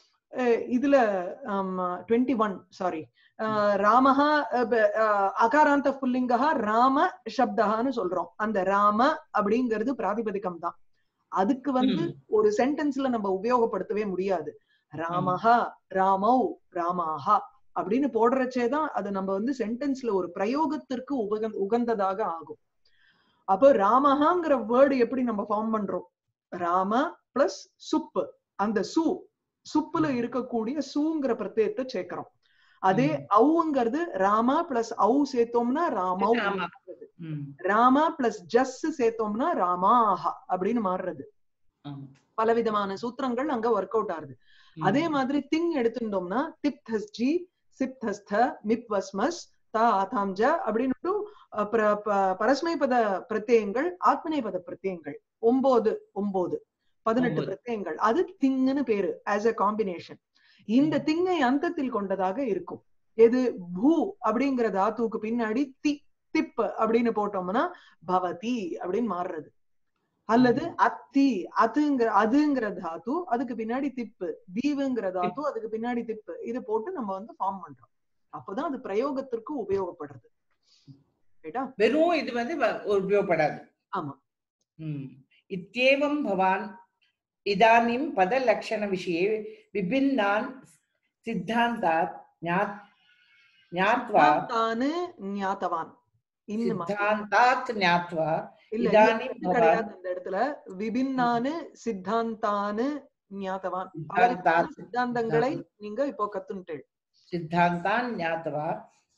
இதுல டுவெண்ட்டி ஒன் சாரி ராமஹ அஹ் ப- அஹ் அகாராந்த புல்லிங்கா ராம சப்தஹான்னு சொல்றோம் அந்த ராம அப்படிங்கிறது பிராதிபதிகம் தான் அதுக்கு வந்து ம். ஒரு சென்டென்ஸ்ல நம்ம உபயோகப்படுத்தவே முடியாது ராமஹா ராமௌ ராமாஹா அப்படின்னு போடுறச்சே தான் அது நம்ம வந்து சென்டென்ஸ்ல ஒரு பிரயோகத்திற்கு உபக உகந்ததாக ஆகும் அப்போ ராமஹாங்கிற வேர்டு எப்படி நம்ம ஃபார்ம் பண்றோம் ராம பிளஸ் சுப்பு அந்த சு சுப்புல ம். இருக்கக்கூடிய சூங்கிற பிரத்யத்தை சேர்க்கிறோம் அதே ம். அவுங்கிறது ராமா பிளஸ் அவு சேர்த்தோம்னா ராமௌ ராமா. ம். ராமா பிளஸ் ஜஸ் சேர்த்தோம்னா ராமாஹா அப்படின்னு மாறுறது ஆமா. பலவிதமான சூத்திரங்கள் அங்க ஒர்க் அவுட் ஆகுது ம். அதே மாதிரி திங் எடுத்துட்டோம்னா திப்தஸ்ஜி சிப்தஸ்த மிப்வஸ்மஸ் த ஆதாம்ஜ அப்படின்னு அஹ், பிர- ப- பரஸ்மை பத பிரத்யயங்கள் ஆத்மனை பத பிரத்யயங்கள் ஒன்பது ஒன்பது பதினெட்டு ஒன்பது. பிரத்யயங்கள் அது திங்னு பேரு ஆஸ் a காம்பினேஷன் இந்த திங்கை அந்தத்தில் கொண்டதாக இருக்கும் எது பூ அப்படிங்கிற தாத்துவுக்கு பின்னாடி தி திப் அப்படின்னு போட்டோம்னா பவதி அப்படின்னு மாறுறது அல்லது அத்தி அதுங்கிற அதுங்கிற தாத்து அதுக்கு பின்னாடி திப்பு தீவுங்கிற தாத்து அதுக்கு பின்னாடி திப்பு இது போட்டு நம்ம வந்து ஃபார்ம் பண்றோம் அப்பதான் அது பிரயோகத்திற்கு உபயோகப்படுறது ரைட்டா வெறும் இது வந்து வ- உபயோகப்படாது ஆமா. ம். इत्येवं भवान् इदानीं पदलक्षणविषये विभिन्नान् सिद्धान्तात् ज्ञात् ज्ञात्वा தானு ஞாத்தவான் இன்னும் सिद्धान्तात् ज्ञात्वा இல்ல இதானி இது கிடையாது அந்த இடத்துல விபின்னானு சித்தாந்தானு ஞாத்தவான் பலவிதமான சித்தாந்தாத் சித்தாந்தங்களை நீங்க இப்போ கத்துன்ட்டேள் सिद्धान्तान् ज्ञात्वा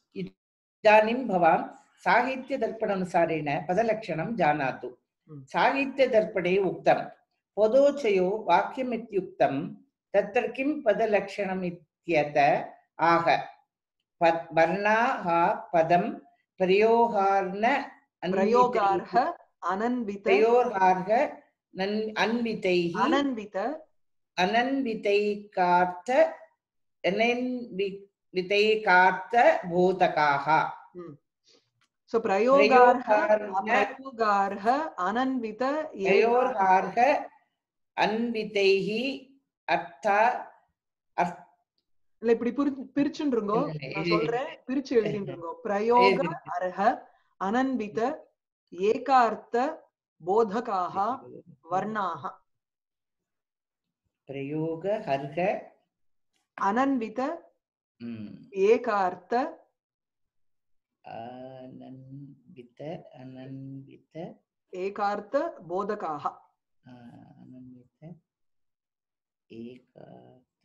इदानीं भवान् साहित्यदर्पणानुसारेण पदलक्षणं जानातु हम्म। साहित्यदर्पणे उक्तं पदोचयो वाक्यमित्युक्तं तत्र किं पदलक्षणम् इत्यत आह पद्- वर्णाः पदं प्रयोगार्न பிரயோகார்ஹ அனன்வித प्रयोगार्ह नन्- अन्वितैः அனன்வித अनन्वितैकार्थ अनन्वितैकार्थ बोधकाः சோ பிரயோகார்ஹ प्रयोगार्ह பிரயோகார்ஹ அனன்வித प्रयोगार्ह अन्वितैः अर्थ अर्थ இல்ல இப்படி பிரி- பிரிச்சுருங்கோ இல்ல, இல்ல, நான் இது- சொல்றேன் பிரிச்சு எழுதிருங்கோ பிரயோக எழுதி. அர்ஹ அனன்வித ஏகார்த்த போதகாக வர்ணாக प्रयोग हर्ह அனன்வித ம், ஏகார்த்த अनन्वित अनन्वित ஏகார்த்த போதகாக आ, अनन्वित एकार्थ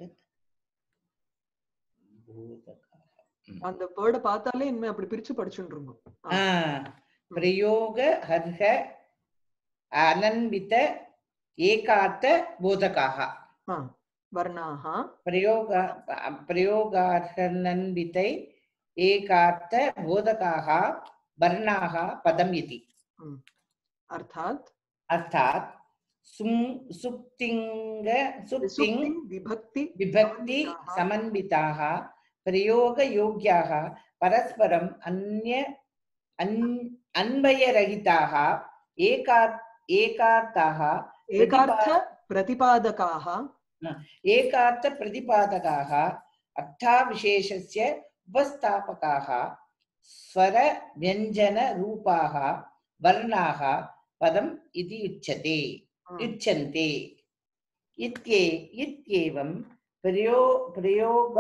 बोधकाः ம். அந்த வேர்டை பார்த்தாலே இனிமே அப்படி பிரிச்சு படிச்சுருங்கோ ஆ, பிரயோக ஹர்ஹ அனன்வித एकार्थ बोधकाः ஆ, வர்ணாः प्रयोग प्रयोगार्थनन्वितै एकार्थ बोधकाः वर्णाः पदम् इति அர்த்தாத் अर्थात् सुं सुप्तिङ्ग सुप्तिङ् சுப்திங் விபக்தி विभक्ति समन्विताः प्रयोगयोग्याः परस्परम् अन्य अन्- अन्वयरहिताः एकार् एकार्थाः ஏகார்த்த பிரதிபாதகாः एकार्थप्रतिपादकाः अर्थाविशेषस्य उपस्थापकाः स्वरव्यञ्जनरूपाः वर्णाः पदम् इति उच्यते ஆ, युच्यन्ते इत्ये इत्येवं प्रयो प्रयोग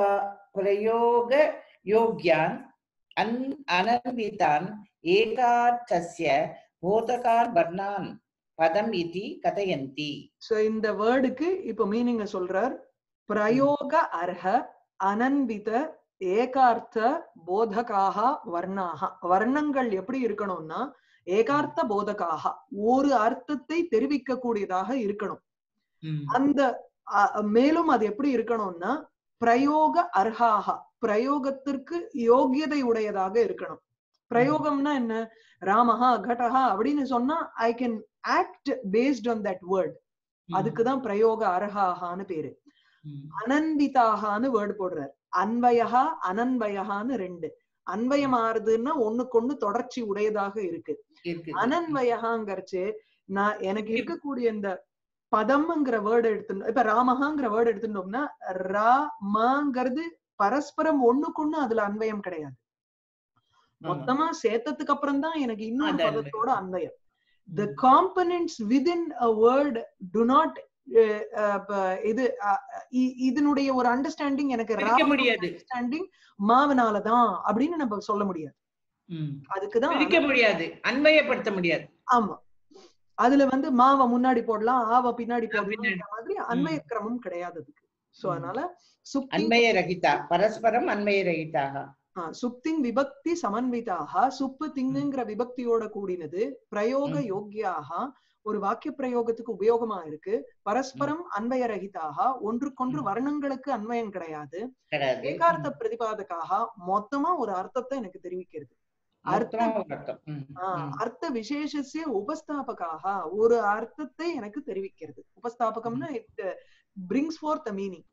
प्रयोगयोग्यान् अन् अनन्वितान् एकार्थस्य बोधकान् वर्णान् पदम् इति कथयन्ति so இந்த வேர்டுக்கு இப்ப மீனிங்க சொல்றார் பிரயோக அர்ஹ அனன்வித ஏகார்த்த போதகாக வர்ணாக வர்ணங்கள் எப்படி இருக்கணும்னா ஏகார்த்த போதகாக ஒரு அர்த்தத்தை தெரிவிக்க கூடியதாக இருக்கணும் அந்த அ, மேலும் அது எப்படி இருக்கணும்னா பிரயோக அர்ஹாக பிரயோகத்திற்கு யோகியதை உடையதாக இருக்கணும் பிரயோகம்னா என்ன ராமஹா கடஹா அப்படின்னு சொன்னா I can act based on that word அதுக்குதான் பிரயோக அர்ஹாகான்னு பேரு அனன்விதாகான்னு வேர்டு போடுறார் அன்வயகா அனன்வயகான்னு ரெண்டு அன்வயம் ஆறுதுன்னா ஒண்ணுக்கொண்ணு தொடர்ச்சி உடையதாக இருக்கு இருக்குது. அனன்வயகாங்கிறச்சு நான் எனக்கு இருக்கக்கூடிய இந்த பதம்ங்கிற வேர்டு எடுத்து இப்ப ராமஹாங்கிற வேர்டு எடுத்துட்டோம்னா ராமங்கிறது பரஸ்பரம் ஒண்ணுக்கொண்ணு அதுல அன்வயம் கிடையாது ஆமா. மொத்தமா சேர்த்ததுக்கு அப்புறம் தான் எனக்கு இன்னொரு அது அன்வயம். பதத்தோட அன்வயம் the components within a word do not uh, uh, ப- இது uh, இ- இதனுடைய ஒரு அண்டர்ஸ்டாண்டிங் எனக்கு பிரிக்க முடியாது. அண்டர்ஸ்டாண்டிங் மாவனாலதான் அப்படின்னு நம்ம சொல்ல முடியாது ம். அதுக்குதான் பிரிக்க முடியாது அன்வயப்படுத்த முடியாது ஆமா அதுல வந்து மாவை முன்னாடி போடலாம் ஆவ பின்னாடி பின்னாடி. போடலாம் மாதிரி அன்வய கிரமம் கிடையாது அதுக்கு சோ ம். அதனால சுப்தி அன்வய ரகிதா பரஸ்பரம் அன்வய ரகிதாக ஆ, சுப்திங் விபக்தி சமன்விதாக சுப்பு திங்குங்கிற விபக்தியோட கூடினது பிரயோக ம். யோக்கியாக ஒரு வாக்கிய பிரயோகத்துக்கு உபயோகமா இருக்கு பரஸ்பரம் அன்வய ரகிதாக ஒன்றுக்கொன்று ம். வர்ணங்களுக்கு அன்வயம் கிடையாது கிடையாது ஏகார்த்த பிரதிபாதகாக மொத்தமா ஒரு அர்த்தத்தை எனக்கு தெரிவிக்கிறது அர்த்த மொத்தமா ஒரு அர்த்தம் ம், ஆ, ம். அர்த்த விசேஷசிய உபஸ்தாபகாக ஒரு அர்த்தத்தை எனக்கு தெரிவிக்கிறது உபஸ்தாபகம்னா it brings forth the meaning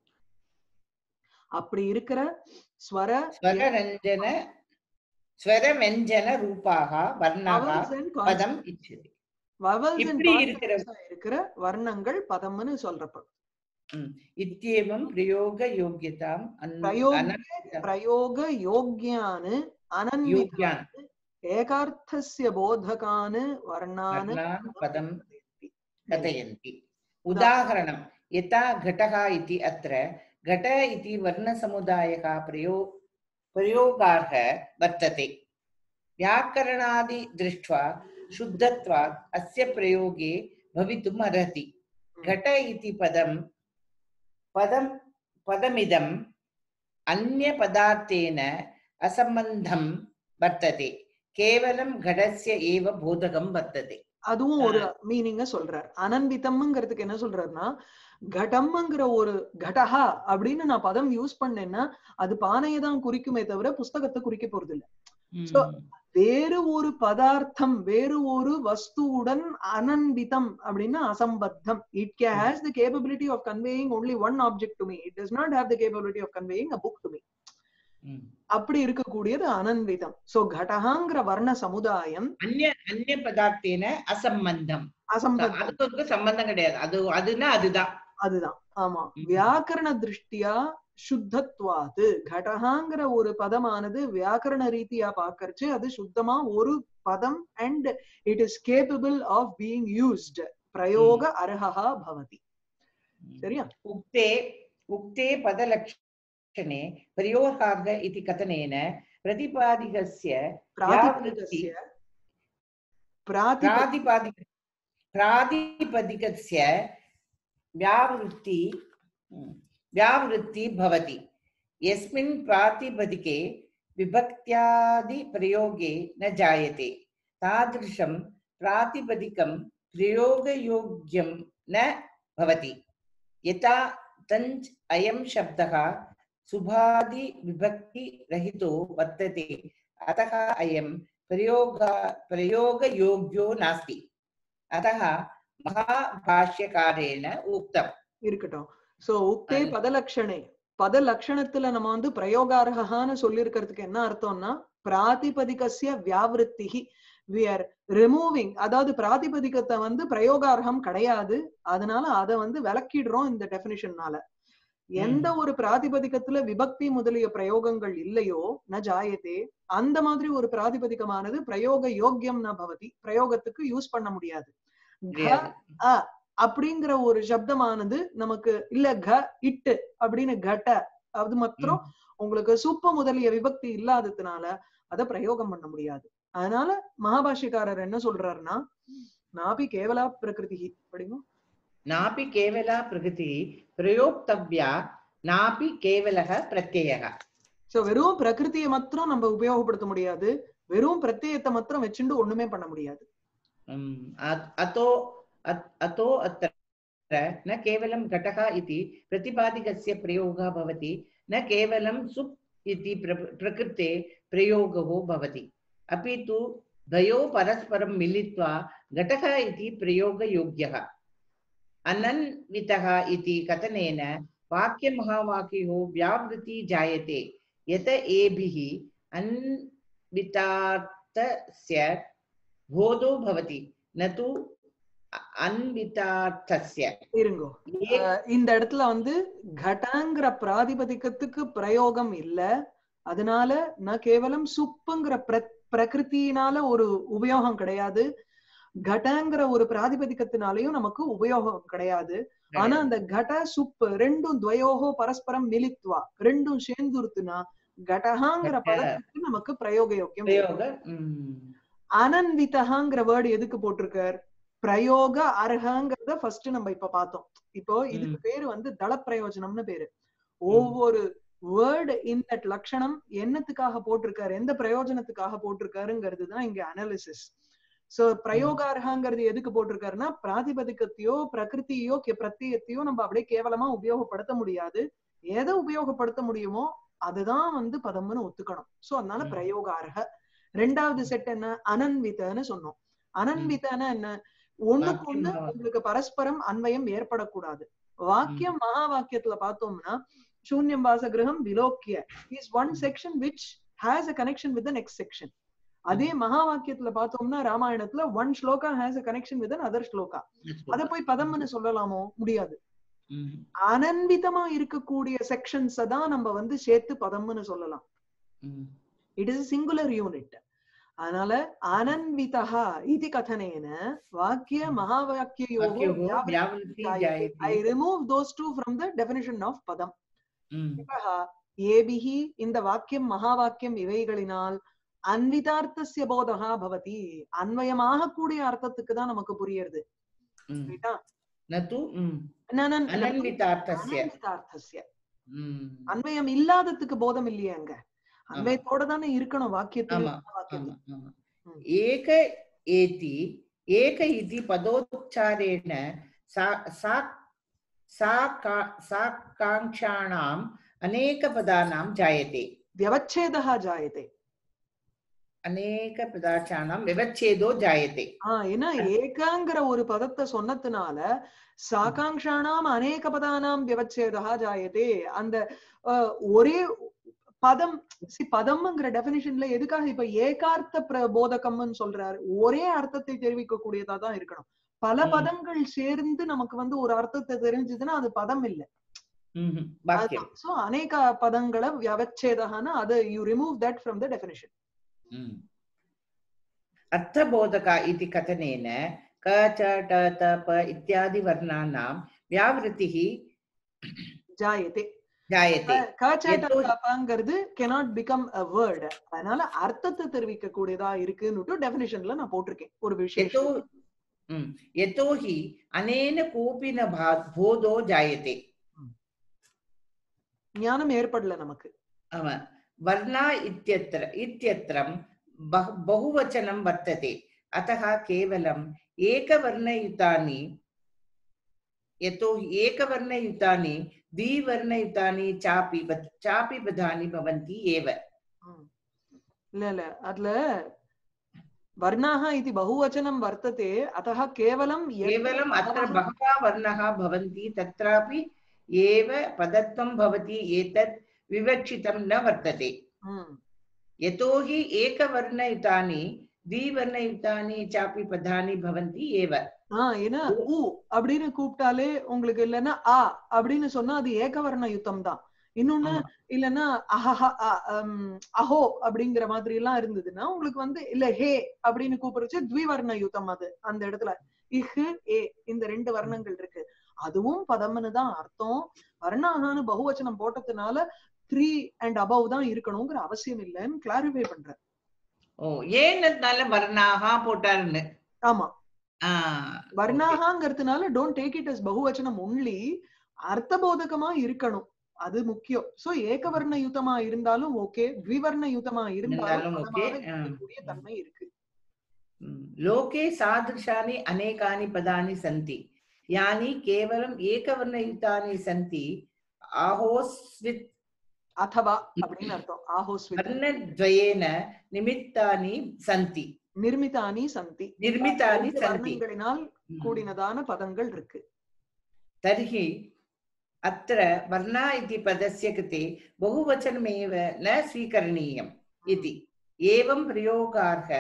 அப்படி இருக்கிற ஸ்வர ஸ்வரரஞ்சன ஸ்வரமெஞ்சன ரூபாக வர்ணாக vowels and consonants. பதம் இச்சதி vowels and இப்படி இருக்கிற- consonants ஆ இருக்கிற வர்ணங்கள் பதம்னு சொல்றப்படும் இத்தியேவம் பிரயோக யோக்கியதாம் அன்- பிரயோக- அனன்வித பிரயோக யோக்யான் அனன்வித யோக்யான் ஏகார்த்தஸ்ய போதகான் வர்ணான் வர்ணான் பதம் कथयन्ति उदाहरणं यथा घटः इति अत्र घट इति वर्णसमुदायः प्रयो प्रयोगार्ह वर्तते व्याकरणादि दृष्ट्वा शुद्धत्वात् अस्य प्रयोगे भवितुम् अर्हति घट इति पदं पदं पदमिदम् अन्यपदार्थेन असम्बन्धं वर्तते केवलं घटस्य एव बोधकं वर्तते அதுவும் ஒரு மீனிங்க சொல்றார் அனன்விதம்ங்கிறதுக்கு என்ன சொல்றாருன்னா கடம்ங்கிற ஒரு கடஹா அப்படின்னு நான் பதம் யூஸ் பண்ணேன்னா அது பானையை தான் குறிக்குமே தவிர புஸ்தகத்தை குறிக்க போறது இல்ல So, வேறு ஒரு பதார்த்தம் வேறு ஒரு வஸ்துவுடன் அனன்விதம் அப்படின்னா அசம்பத்தம் இட் கே has the capability of conveying only one object to me it does not have the capability of conveying a book to me hmm. அப்படி இருக்கக்கூடியது அனன்விதம் சோ கடஹாங்கிற வர்ண சமுதாயம் அந்நிய அந்நிய பதார்த்தேன அசம்பந்தம் அசம்பத்தம் அதுக்கு அதுக்கு சம்பந்தம் கிடையாது அது அதுனா அதுதான் அதுதான் ஆமா ம். வியாக்கரண திருஷ்டியா சுத்தத்வாது கடஹாங்கிற ஒரு பதமானது வியாக்கரண ரீதியா பாக்கறச்சு அது சுத்தமா ஒரு பதம் and it is capable of being used பிரயோக அர்ஹா பவதி சரியா उक्ते उक्ते पदलक्षणे प्रयोगार्ह इति कथनेन प्रतिपादिकस्य பிராதிபதிகஸ்ய பிராதிப प्रातिपादिक प्रातिपदिकस्य व्यावृत्ति व्यावृत्ति भवति यस्मिन् प्रातिपदिके विभक्त्यादिप्रयोगे न जायते तादृशं प्रातिपदिकं प्रयोगयोग्यं न भवति यथा तञ्च अयं शब्दः सुभादिविभक्तिरहितो वर्तते अतः अयं प्रयोग प्रयोगयोग्यो नास्ति अतः महाभाष्यकारेण उक्तम् இருக்கட்டும் சோ உக்தே அது- பதலக்ஷணே பத லட்சணத்துல நம்ம வந்து பிரயோகார்ஹான்னு சொல்லியிருக்கிறதுக்கு என்ன அர்த்தம்னா பிராதிபதிகசிய வியாவிருத்திகி வி ஆர் ரிமூவிங் அதாவது பிராதிபதிகத்தை வந்து பிரயோகார்ஹம் கிடையாது அதனால அதை வந்து விளக்கிடுறோம் இந்த டெபினிஷன்னால எந்த ஒரு பிராதிபதிகத்துல விபக்தி முதலிய பிரயோகங்கள் இல்லையோ ந ஜாயத்தே அந்த மாதிரி ஒரு பிராதிபதிகமானது பிரயோக யோக்கியம் ந பவதி பிரயோகத்துக்கு யூஸ் பண்ண முடியாது க, முடியாது அ அப்படிங்கிற ஒரு சப்தமானது நமக்கு இல்ல க இட்டு அப்படின்னு கட அது மாத்திரம் உங்களுக்கு சுப்ப முதலிய விபக்தி இல்லாததுனால அத பிரயோகம் பண்ண முடியாது அதனால மகாபாஷ்யக்காரர் என்ன சொல்றாருன்னா நாபி கேவலா பிரகிருதி படிங்க नापि केवला प्रकृतिः प्रयोक्तव्या नापि केवलः प्रत्ययः சோ வெறும் பிரகிருதியை மாத்திரம் நம்ம உபயோகப்படுத்த முடியாது வெறும் பிரத்யயத்தை மாத்திரம் வச்சுட்டு ஒண்ணுமே பண்ண முடியாது उम्, अ- अतो अ- अतो अत्र न केवलं घटः इति प्रतिपादिकस्य प्रयोगः भवति न केवलं सुप् इति प्र- प्रकृते प्रयोगो भवति अपि तु द्वयो परस्परं मिलित्वा घटः इति प्रयोगयोग्यः अनन्वितः इति कथनेन वाक्यमहावाक्यो व्यावृत्ति जायते यत एभिः अन्वितार्थस्य बोधो भवति न तु अ- अन्वितार्थस्य இருங்கோ ये- அஹ் இந்த இடத்துல வந்து கடங்கிற பிராதிபதிக்கத்துக்கு பிரயோகம் இல்ல அதனால நான் கேவலம் சுப்புங்கிற பிர பிரகிருத்தினால ஒரு உபயோகம் கிடையாது கடங்கிற ஒரு பிராதிபதிக்கத்தினாலையும் நமக்கு உபயோகம் கிடையாது ஆனா அந்த கட சுப்பு ரெண்டும் துவயோகோ பரஸ்பரம் மிலித்வா ரெண்டும் சேர்ந்துருத்துனா கடகாங்கிற கட. பதத்துக்கு நமக்கு பிரயோக யோக்கியம் प्रयोग उम्, அனன்விதகாங்கிற வேர்டு எதுக்கு போட்டிருக்கார் பிரயோக அர்ஹங்கிறத ஃபர்ஸ்ட் நம்ம இப்ப பார்த்தோம் இப்போ இதுக்கு பேரு வந்து தள பிரயோஜனம்னு பேரு ஒவ்வொரு வேர்டு இந்த லட்சணம் என்னத்துக்காக போட்டிருக்காரு எந்த பிரயோஜனத்துக்காக போட்டிருக்காருங்கிறது தான் இங்க அனாலிசிஸ் சோ பிரயோகார்ஹங்கிறது எதுக்கு போட்டிருக்காருன்னா பிராதிபதிக்கத்தையோ பிரகிருதியோ கே- பிரத்யத்தையோ நம்ம அப்படியே கேவலமா உபயோகப்படுத்த முடியாது எதை உபயோகப்படுத்த முடியுமோ அதுதான் வந்து பதம்னு ஒத்துக்கணும் சோ அதனால ம். பிரயோகார்ஹ ரெண்டாவது செட் என்ன அனன்விதன்னு சொன்னோம் அனன்விதன என்ன ஒண்ணுக்கு வாக்கியம் ஒண்ணு மகா- உங்களுக்கு பரஸ்பரம் அன்வயம் ஏற்படக்கூடாது வாக்கியம் மகா வாக்கியத்துல பார்த்தோம்னா சூன்யம் வாசகிரகம் விலோக்கிய is one section which has a connection with next section அதே மகா வாக்கியத்துல பார்த்தோம்னா ராமாயணத்துல one shloka has a connection with other shloka அத போய் பதம்னு சொல்லலாமோ முடியாது उम्, அனன்விதமா இருக்கக்கூடிய செக்ஷன்ஸ தான் நம்ம வந்து சேர்த்து பதம்னு சொல்லலாம் um, it is singular unit அதனால அனன்விதா இது கதனேன வாக்கிய மகாவாக்கியோகோ वाक्योः வியாபிருத்தி व्यावृत्ति जायते. I जायते remove those two from the definition of padam. उम्, அத்தः ஏபிஹி இந்த வாக்கியம் மகாவாக்கியம் இவைகளினால் அன்விதார்த்தசிய போதகா பவதி அன்வயமாக கூடிய அர்த்தத்துக்கு தான் நமக்கு புரியுது उम्, ரைட்டா? न तु उम्, ந- ந- ந- अनन्वितार्थस्य அனன்விதார்த்தஸ்ய. उम्, அன்வயம் இல்லாததுக்கு போதம் இல்லையே அங்க அன்வயத்தோட தானே இருக்கணும் வாக்கியத்துல ஆமா, வாக்கியத்துல आमा, आमा। ம். एक एति एक इति पदोच्चारेण सा सा साका- साकाङ्क्षाणाम् अनेकपदानां जायते வியவச்சேதா ஜாயதே अनेकपदार्थानां व्यवच्छेदो जायते ஆஹ் ஏன்னா ஏகாங்கிற ஒரு பதத்தை சொன்னதுனால சாகாங்ஷானாம் அநேக பதானாம் வியவச்சேதா ஜாயதே அந்த அஹ், ஒரே பதம் see பதம்ங்கிற டெபினிஷன்ல எதுக்காக இப்ப ஏகார்த்த பிர- போதகம்னு சொல்றாரு ஒரே அர்த்தத்தை தெரிவிக்க கூடியதா தான் இருக்கணும் பல ம். பதங்கள் சேர்ந்து நமக்கு வந்து ஒரு அர்த்தத்தை தெரிஞ்சதுன்னா அது பதம் இல்ல ம்ஹும். वाक्यं சோ அநேக பதங்களை வியவச்சேதகான அது you remove that from the definition hmm. अर्थबोधक इति कथनेन क च ट त प इत्यादि वर्णानां व्यावृत्तिः ஜாயதே जायते எத்தோ- காச்சாங்கிறது கெனாட் பிகம் அ வேர்ட் அதனால அர்த்தத்தை தெரிவிக்க கூடியதா இருக்குன்னு டெபினிஷன்ல நான் போட்டிருக்கேன் ஒரு यतो விசேஷம் ம், यतोहि अनेन कोऽपि न भा- बोधो जायते ஞானம் ஏற்படல நமக்கு आम, वर्णा इत्यत्र इत्यत्रं बहु बहुवचनं वर्तते अतः केवलम् एकवर्णयुतानि यतोहि एकवर्णयुतानि द्विवर्णयुतानि चापि बद्- चापि पदानि भवन्ति एव ம். இல்ல இல்ல அதுல वर्णाः इति बहुवचनं वर्तते अतः केवलं यत् केवलम् अत्र बहवः- बहवः वर्णाः भवन्ति तत्रापि एव पदत्वं भवति एतत् विवक्षितं न वर्तते ம். यतोहि एकवर्णयुतानि द्विवर्णयुतानि चापि पदानि भवन्ति एव ஆ ஏன்னா ஊ அப்படின்னு கூப்பிட்டாலே உங்களுக்கு இல்லைன்னா ஆ அப்படின்னு சொன்னா அது ஏகவர்ண யுத்தம் தான் இன்னொன்னு ஆமா. இல்லைன்னா அஹஹ அ, அம், அஹோ அப்படிங்கிற மாதிரி எல்லாம் இருந்ததுன்னா உங்களுக்கு வந்து இல்ல ஹே அப்படின்னு கூப்பிடுச்சு த்விவர்ண யுத்தம் அது அந்த இடத்துல இஹு ஏ இந்த ரெண்டு வர்ணங்கள் இருக்கு அதுவும் பதம்னு தான் அர்த்தம் வர்ணாகான்னு பகுவச்சனம் போட்டதுனால த்ரீ அண்ட் அபவ் தான் இருக்கணுங்கிற அவசியம் இல்லைன்னு கிளாரிஃபை பண்றேன் ஓ ஏன் அதனால வர்ணாக போட்டாருன்னு ஆமா ஆஹ் வர்ணாகாங்கிறதுனால டோன்ட் டேக் இட் அஸ் பகுவச்சனம் ஒன்லி அர்த்தபோதகமா இருக்கணும் அது முக்கியம் சோ ஏகவர்ண யுத்தமா இருந்தாலும் ஓகே த்விவர்ண யுத்தமா இருந்தாலும் இருந்தாலும் okay, பதமாக ஆ. இருக்கக்கூடிய தன்மை இருக்கு ம். लोके सादृशानि अनेकानि पदानि सन्ति यानि केवलम् एकवर्णयुतानि सन्ति आहोस्वित् அதவா அப்படின்னு அர்த்தம் ஆஹோஸ்வித் वर्णद्वयेन निमित्तानि सन्ति நிர்மிதானி சந்தி निर्मितानि ரெண்டு सन्ति வர்ணங்களினால் ம். கூடினதான பதங்கள் இருக்கு तर्हि अत्र वर्णा इति पदस्य कृते बहुवचनमेव न स्वीकरणीयम् इति एवं प्रयोगार्ह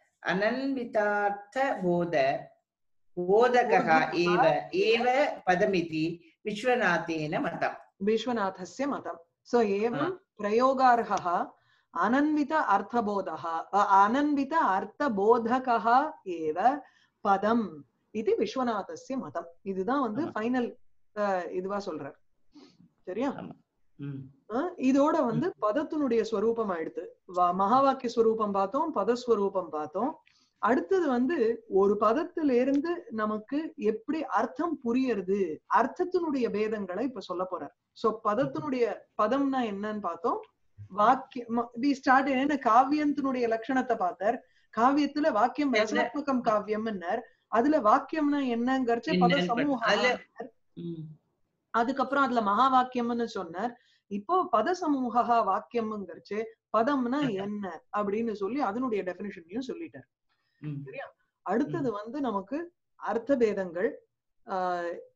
अनन्वितार्थबोध बोधकः एव एव पदमिति विश्वनाथेन मतम् विश्वनाथस्य मतं सो एवं प्रयोगार्हः अनन्वित अर्थबोधः अ- अनन्वित अर्थबोधकः एव பதம் இது விஸ்வநாதஸ்ய மதம் இதுதான் வந்து ஆமா. ஃபைனல் இதுவா சொல்றார் சரியா ம். அஹ் இதோட வந்து பதத்தினுடைய ஸ்வரூபம் ஆயிடுத்து வா- மகா வாக்கிய ஸ்வரூபம் பார்த்தோம் பதஸ்வரூபம் பார்த்தோம் அடுத்தது வந்து ஒரு பதத்துல இருந்து நமக்கு எப்படி அர்த்தம் புரியறது அர்த்தத்தினுடைய பேதங்களை இப்ப சொல்ல போறார் சோ பதத்தினுடைய பதம்னா என்னன்னு பார்த்தோம் வாக்கியம் வி ஸ்டார்ட் என்ன காவியத்தினுடைய லட்சணத்தை பார்த்தார் காவியத்துல வாக்கியம் என்ன? ரசனாத்மகம் காவியம்னார் அதுல வாக்கியம்னா என்னங்கறச்ச பத என்னன்னு சமூகம் அதுல- ம். அதுக்கப்புறம் அதுல மகா வாக்கியம்னு சொன்னார் இப்போ பத சமூகா வாக்கியம்ங்கிறச்சு பதம்னா என்ன அப்படின்னு சொல்லி அதனுடைய டெபினிஷனையும் சொல்லிட்டார் ம். அடுத்தது வந்து நமக்கு அர்த்த பேதங்கள் ஆஹ்